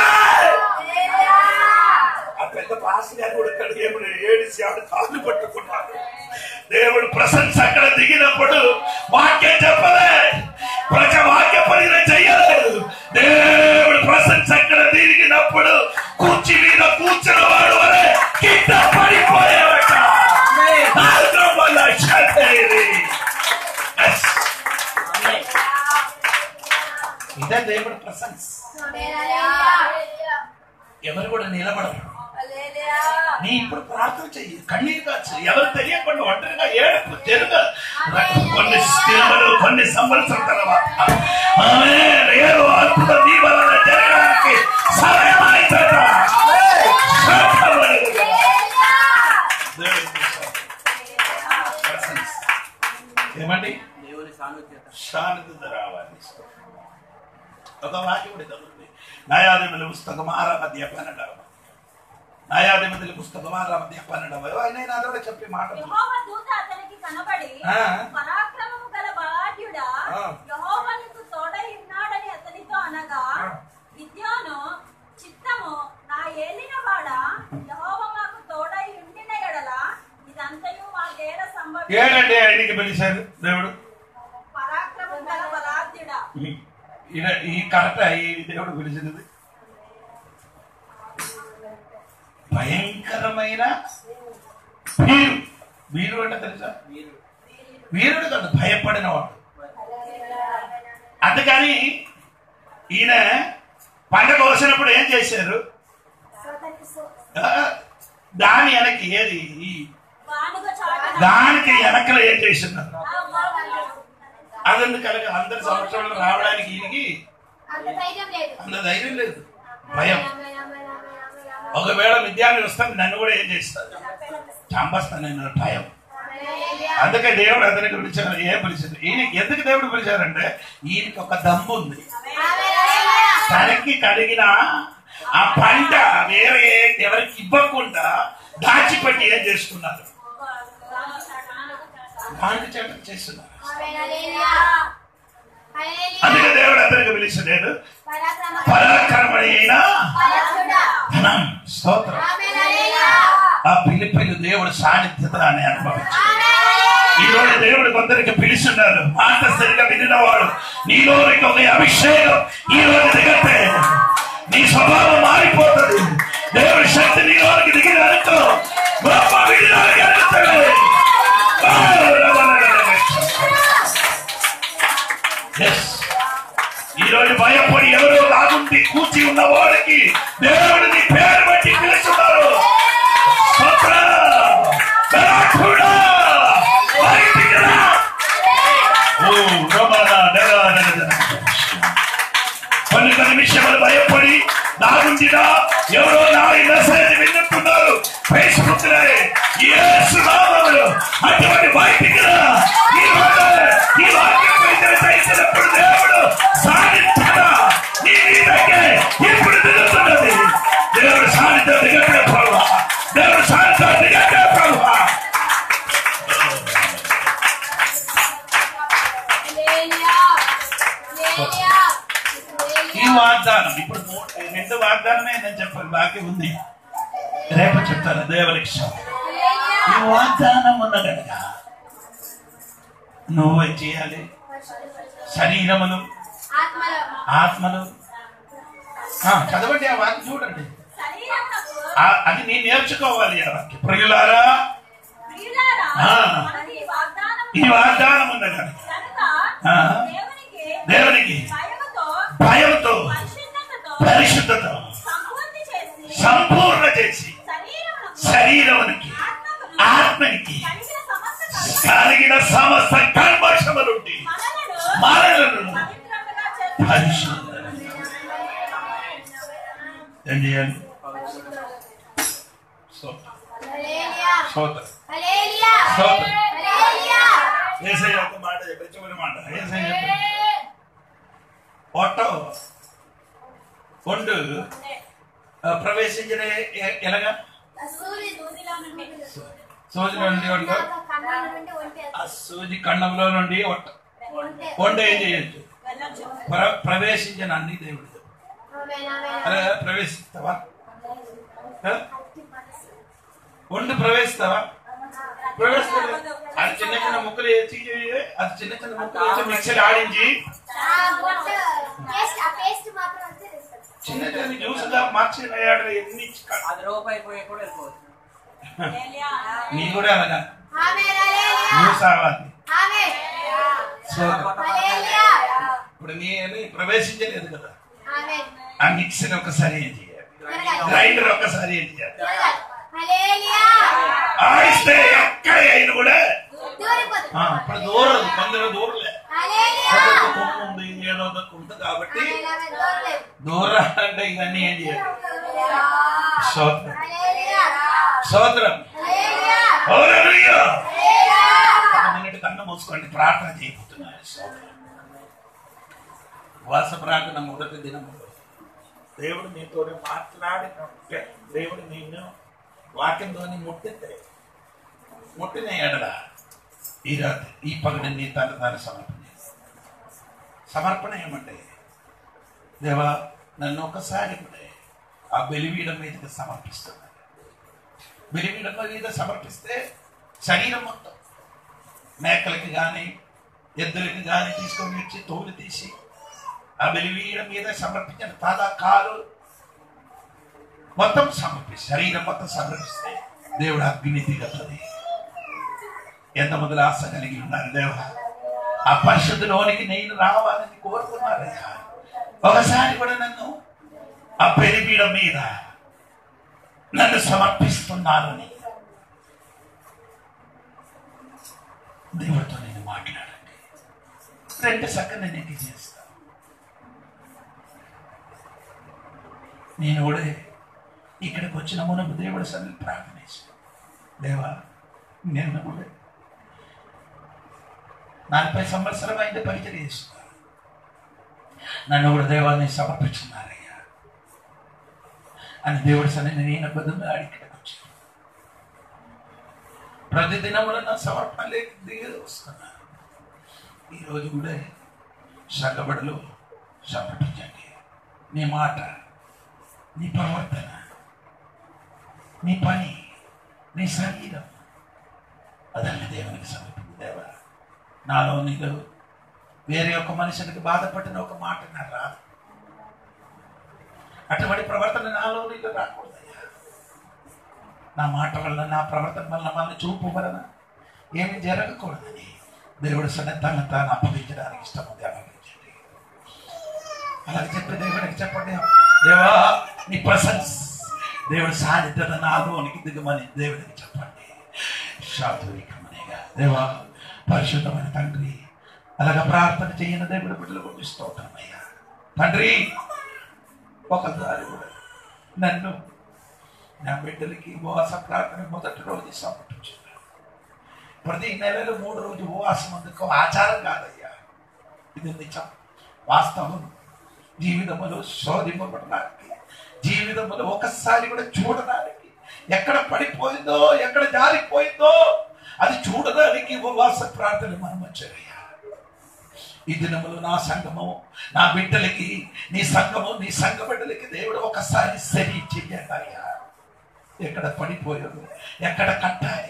ఆ పెద్ద పాస్ గారు కూడా ఇక్కడ దేవుడు ఏడిసి ఆవిడ కాళ్ళు పట్టుకున్నాడు దేవుడు ప్రశంస అక్కడ దిగినప్పుడు వాక్యం చెప్పలే ప్రజ వాక్య పరిచయం చెయ్యలేదు దేవుడు ప్రశంస అక్కడ దిగినప్పుడు కూర్చి మీద కూర్చున్న వాడు వరే కింద పడిపోయేవాట ఆంధ్రం వల్ల చదివేది. Yes. ఇదే దేవుడు ప్రశంస ఎవరు కూడా నిలబడరు నీ ఇప్పుడు ప్రార్థన చెయ్యి కన్నీరు కాచు ఎవరు తెలియకుండా ఒంటరిగా ఏడుపు జరుగు కొన్ని స్థిరములు కొన్ని సంవత్సరం తర్వాత ఆమె ఏదో అద్భుత దీపాల జరగడానికి సహాయమైతట ఏమండి దేవుని సాన్నిధ్యత శాంతి రావాలి ఒక వాక్యం కూడా చదువుతుంది న్యాయాధిపతుల పుస్తకం ఆరాం అధ్యాయ పన్నెండవ న్యాయాధిపతుల పుస్తకం ఆరాం అధ్యాయ పన్నెండవ నేను అదొక చెప్పి మాట యెహోవా దూత అతనికి కనబడి ఆ. పరాక్రమము గల బలాఢ్యుడా ఆ. యెహోవా నీకు తోడై ఉన్నాడని అతనితో అనగా ఆ. విద్యాను చిత్తము నా ఏలినవాడ యెహోవా మాకు తోడై ఉండిన ఎడల ఇదంతయు మాకేడ సంభవి ఏడండి ఆయనకి పిలిచారు దేవుడు పరాక్రమం గల బలాఢ్యుడా ఈ- ఈడ- ఈ కరెక్ట్ ఈ దేవుడు పిలిచినది భయంకరమైన వీరు వీరు అంటే తెలుసా మీరు వీరుడు కాదు భయపడిన వాడు అందుకని ఈయన పండగ వచ్చినప్పుడు ఏం చేశారు ఆ, దాని వెనక్కి ఏది ఈ వానుగ చాటున దానికి వెనకలు ఏం చేస్తున్నారు ఆ వానుగ అదందు కనుక అందరి సంవత్సరాలు రావడానికి ఈయనకి అంత ధైర్యం లేదు అంత ధైర్యం లేదు భయం ఆమేన్, ఆమేన్, ఆమేన్, ఆమేన్, ఆమేన్. ఒకవేళ విద్యాన్ని వస్తాను నన్ను కూడా ఏం చేస్తాను చంపస్తాను నేను భయం హల్లెలూయా. అందుకే దేవుడు అతనికి పిలిచారు ఏం పిలిచింది ఈయన ఎందుకు దేవుడు పిలిచారంటే ఈయనకి ఒక దమ్ము ఉంది హల్లెలూయా. తనకి కలిగిన ఆ పంట వేరే ఎవరికి ఇవ్వకుండా దాచిపెట్టి ఏం చేసుకున్నారు దానికి చేయడం చేస్తున్నారు ఆమేన్, హల్లెలూయా. హల్లెలూయా. అందుకే దేవుడు అతనికి పిలిచలేదు పరాక్రమ పరాక్రమైన బలచుడా. ధనం స్తోత్రం ఆమేన్, హల్లెలూయా. ఆ పిలిపిలు దేవుడు సాన్నిధ్యత అని అనుభవించారు ఆమేన్, ఈ రోజు దేవుడు కొందరికి పిలుస్తున్నారు మాట సరిగా వినినవాడు నీలో ఒక అభిషేకం ఈ రోజు దిగతే నీ స్వభావం మారిపోతుంది దేవుడి శక్తి నీ లోనికి దిగిన అనుకో గొప్ప విడుదల కలుగుతుంది. Yes. ఈ రోజు భయపడి ఎవరో లాగుండి కూర్చి ఉన్న వాడికి దేవుడు నీ పేరు బట్టి పిలుస్తున్నారు స్తోత్రం. బలాఢ్యుడా, బయటికి రా. ఓ, రమణ, నర, నర, నర. కొన్ని కొన్ని విషయాలు భయపడి నాగుండినా ఎవరో నా ఈ మెసేజ్ విన్నట్టున్నారు ఫేస్బుక్ లో యేసు నామములో అటువంటి బయటికి రా. ఈ రోజు ఈ వాక్యం ప్రజలు చేసినప్పుడు దేవుడు సాధించడ నీ మీదకే ఇప్పుడు దిగుతున్నది దేవుడు సాధించ దిగట్టే ప్రభు దేవుడు సాధించ దిగట్టే ప్రభు హల్లెలూయా. హల్లెలూయా. ఈ వాగ్దానం ఇప్పుడు మూ- రెండు వాగ్దానమే నేను చెప్పాను బాకీ ఉంది రేపు చెప్తాను దేవునికి స్తోత్రం. ఈ వాగ్దానం ఉన్న కనుక నువ్వు ఏం చేయాలి శరీరములు ఆత్మలో ఆత్మలు ఆ, చదవండి ఆ వాక్యం చూడండి శరీరమునకు ఆ- అది నేను నేర్చుకోవాలి ఆ వాక్యం ప్రియులారా ప్రియులారా, ఆ. మనకి ఈ వాగ్దానం ఈ వాగ్దానం ఉన్నది కనుక ఆ. దేవునికి దేవునికి భయముతో భయంతో పరిశుద్ధతతో పరిశుద్ధత సంపూర్తి చేసి సంపూర్ణ చేసి శరీరమునకు శరీరమునికి ఆత్మకును ఆత్మనికి కలిగిన సమస్త కలిగిన సమస్త కల్మషములుండి మనలను మనలను పవిత్రముగా చేసి పరిశుద్ధ ఏం చేయాలి స్తోత్రం. హల్లెలూయా స్తోత్రం. హల్లెలూయా స్తోత్రం. హల్లెలూయా యేసయ్య ఒక మాట చెప్పి చివరి మాట యేసయ్య చెప్పు. ఒట్టో ఒండు ఆ, ప్రవేశించిన ఎ- ఎ- ఎలాగా సూర్యుడు దూదిలో నుండి సూది నుండి ఒండు కన్నాల నుండి ఒంటి ఆ సూది కండంలో నుండి ఒట్ట ఒంటి ఒండ ఏం చేయొచ్చు ప్ర- ప్రవేశించిన అన్ని దేవుడు ఆమేన్ ఆమేన్ అరే ప్రవేశిస్తావా ఆ? ఒండు ప్రవేశిస్తావా ప్రవేశిస్తావా అది చిన్న చిన్న ముక్కలు వేసి అది చిన్న చిన్న ముక్కలు వేసి మిక్సర్ ఆడించి ఆ బొట్ట పేస్ట్ ఆ పేస్ట్ మాత్రం అంతే తెస్తారు చిన్న చిన్న జ్యూస్ గా మార్చి వేయాలి ఎన్ని క- అది రూపాయి అయిపోయి కూడా వెళ్ళిపోవచ్చు నీ కూడా అలాగా ఆమేన్ హల్లెలూయా జ్యూస్ అవ్వాలి ఆమేన్ సో హల్లెలూయా ఇప్పుడు నేను ప్రవేశించలేదు కదా ఆమేన్ ఆ మిక్సర్ ఒకసారి ఏం చేయాలి గ్రైండర్ ఒకసారి ఏం చేయాలి హల్లెలూయా ఆడిస్తే ఎక్కడ అయినా కూడా దూరిపోతుంది ఆ, ఇప్పుడు దూరం కొందరు దూరలే హల్లెలూయా కొందరు కొమ్ము ఉంది ఏదో ఒక ఉంది కాబట్టి ఆమేన్ ఆమేన్ దూరలేదు దూరం అంటే ఇవన్నీ ఏం చేయాలి స్తోత్రం హల్లెలూయా స్తోత్రం హల్లెలూయా హల్లెలూయా. హల్లెలూయా ఒక మినిట్ కన్ను మూసుకోండి ప్రార్థన చేయబోతున్నారు స్తోత్రం. ఉపవాస ప్రార్థన మొదటి దినములో దేవుడు నీతో మాట్లాడినట్టే దేవుడు నిన్ను వాక్యంతోని ముట్టితే ముట్టిన ఎడల ఈ రాత్రి ఈ పగటి నీ తన తాను సమర్పణ చేస్తా. సమర్పణ ఏమంటే దేవా నన్ను ఒకసారి కూడా ఆ బలివీడం మీదకి సమర్పిస్తున్నాను బలివీడం మీద సమర్పిస్తే శరీరం మొత్తం మేకలకి కానీ ఎద్దులకి కానీ తీసుకొని వచ్చి తోలు తీసి ఆ బలివీడం మీద సమర్పించిన తాదా కాలు మొత్తం సమర్పి శరీరం మొత్తం సమర్పిస్తే దేవుడు అగ్ని దిగుతుంది ఎంత మొదలు ఆశ కలిగి ఉన్నారు దేవా ఆ పరిశుద్ధిలోనికి నేను రావాలని కోరుకున్నారయ్యా ఒకసారి కూడా నన్ను ఆ బలిపీడం మీద నన్ను సమర్పిస్తున్నానని దేవుడితో నేను మాట్లాడండి రెండు సెకండ్ నేను చేస్తాను నేను కూడా ఇక్కడికి వచ్చిన మునపు దేవుడు సన్ని ప్రార్థన చేశాను దేవా నేను కూడా నలభై సంవత్సరం అయింది పరిచయం చేస్తున్నాను నన్ను కూడా దేవాన్ని సమర్పించున్నారయ్యా అని దేవుడి సన్ని నేను బదులు ఇక్కడికి వచ్చాను ప్రతి దినములు నా సమర్పణ లేక దిగి వస్తున్నాను ఈరోజు కూడా సగబడులు సమర్పించండి నీ మాట నీ ప్రవర్తన నీ పని నీ శరీరం అదన్నీ దేవునికి సమర్పింది దేవా నాలో నీకు వేరే ఒక మనుషునికి బాధపడిన ఒక మాట నాకు రాదు అటువంటి ప్రవర్తన నాలో నీకు రాకూడదయ్యా నా మాట వల్ల నా ప్రవర్తన వల్ల మన చూపు వలన ఏమి జరగకూడదని దేవుడు సన్నద్ధంగా తాను అప్పగించడానికి ఇష్టం ఉంది అప్పగించండి అలాగే చెప్పి దేవుడికి చెప్పండి దేవా నీ ప్రసన్స్ దేవుడి సాన్నిధ్యత నాలోనికి దిగమని దేవుడికి చెప్పండి శాతురికమనిగా దేవా పరిశుద్ధమైన తండ్రి అలాగ ప్రార్థన చేయని దేవుడి బిడ్డలు పంపిస్తూ ఉంటామయ్యా తండ్రి ఒకసారి కూడా నన్ను నా బిడ్డలకి ఉపవాస ప్రార్థన మొదటి రోజు సమర్పించాను ప్రతి నెలలో మూడు రోజు ఉపవాసం అందుకు ఆచారం కాదయ్యా ఇది నిజం వాస్తవం జీవితములో శోధింపబడడానికి జీవితంలో ఒకసారి కూడా చూడడానికి ఎక్కడ పడిపోయిందో ఎక్కడ జారిపోయిందో అది చూడడానికి ఉపవాస ప్రార్థన మనం వచ్చారయ్యా ఈ దినములు నా సంఘము నా బిడ్డలకి నీ సంఘము నీ సంఘ బిడ్డలకి దేవుడు ఒకసారి సరి చెయ్యాలయ్యా ఎక్కడ పడిపోయారు ఎక్కడ కట్టాలి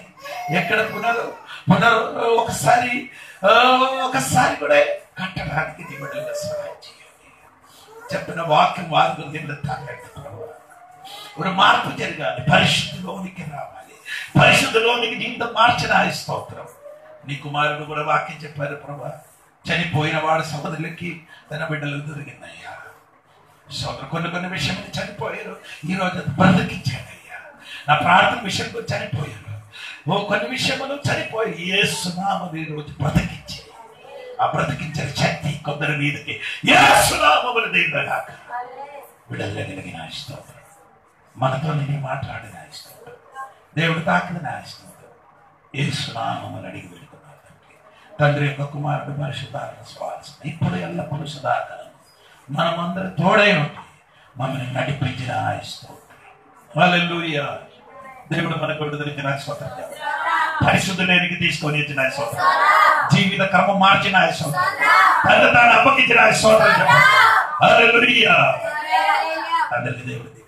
ఎక్కడ పునరు పునరు ఒకసారి ఆ, ఒకసారి కూడా కట్టడానికి నీ బిడ్డలుగా సహాయం చేయండి చెప్పిన వాక్యం వారు దేవుడు తాకండి ప్రభు ఒక మార్పు జరగాలి పరిశుద్ధిలోనికి రావాలి పరిశుద్ధిలోనికి జీవితం మార్చిన ఆ స్తోత్రం నీ కుమారుడు కూడా వాక్యం చెప్పారు ప్రభా చనిపోయిన వాడు సహోదరులకి తన బిడ్డలు దొరికిందయ్యా సోదరు కొన్ని కొన్ని విషయంలో చనిపోయారు ఈ రోజు అది బ్రతికించాడయ్యా నా ప్రార్థన విషయంలో చనిపోయారు ఓ కొన్ని విషయంలో చనిపోయి ఏ సునామం ఈ రోజు బ్రతికించి ఆ బ్రతికించే శక్తి కొందరి మీదకి ఏ సునామములు దిగగాక విడలగలిగిన స్తోత్రం మనతో నేను మాట్లాడిన స్తోత్రం దేవుడు తాకిన స్తోత్రం ఏ సునామములు అడిగి పెడుతున్నారు తండ్రి తండ్రి యొక్క కుమారుడు పరిశుధారణ శ్వాస ఇప్పుడు ఎల్లప్పుడూ సుధాకరం మనమందరం తోడై ఉండి మమ్మల్ని నడిపించిన స్తోత్రం హల్లెలూయా దేవుడు మనకు విడుదలించిన స్వతంత్రం పరిశుద్ధులేనికి తీసుకొని ఇచ్చిన స్వతంత్రం జీవిత క్రమం మార్చిన స్వతంత్రం తన తాను అప్పగించిన స్వతంత్రం హల్లెలూయా తండ్రి దేవుడి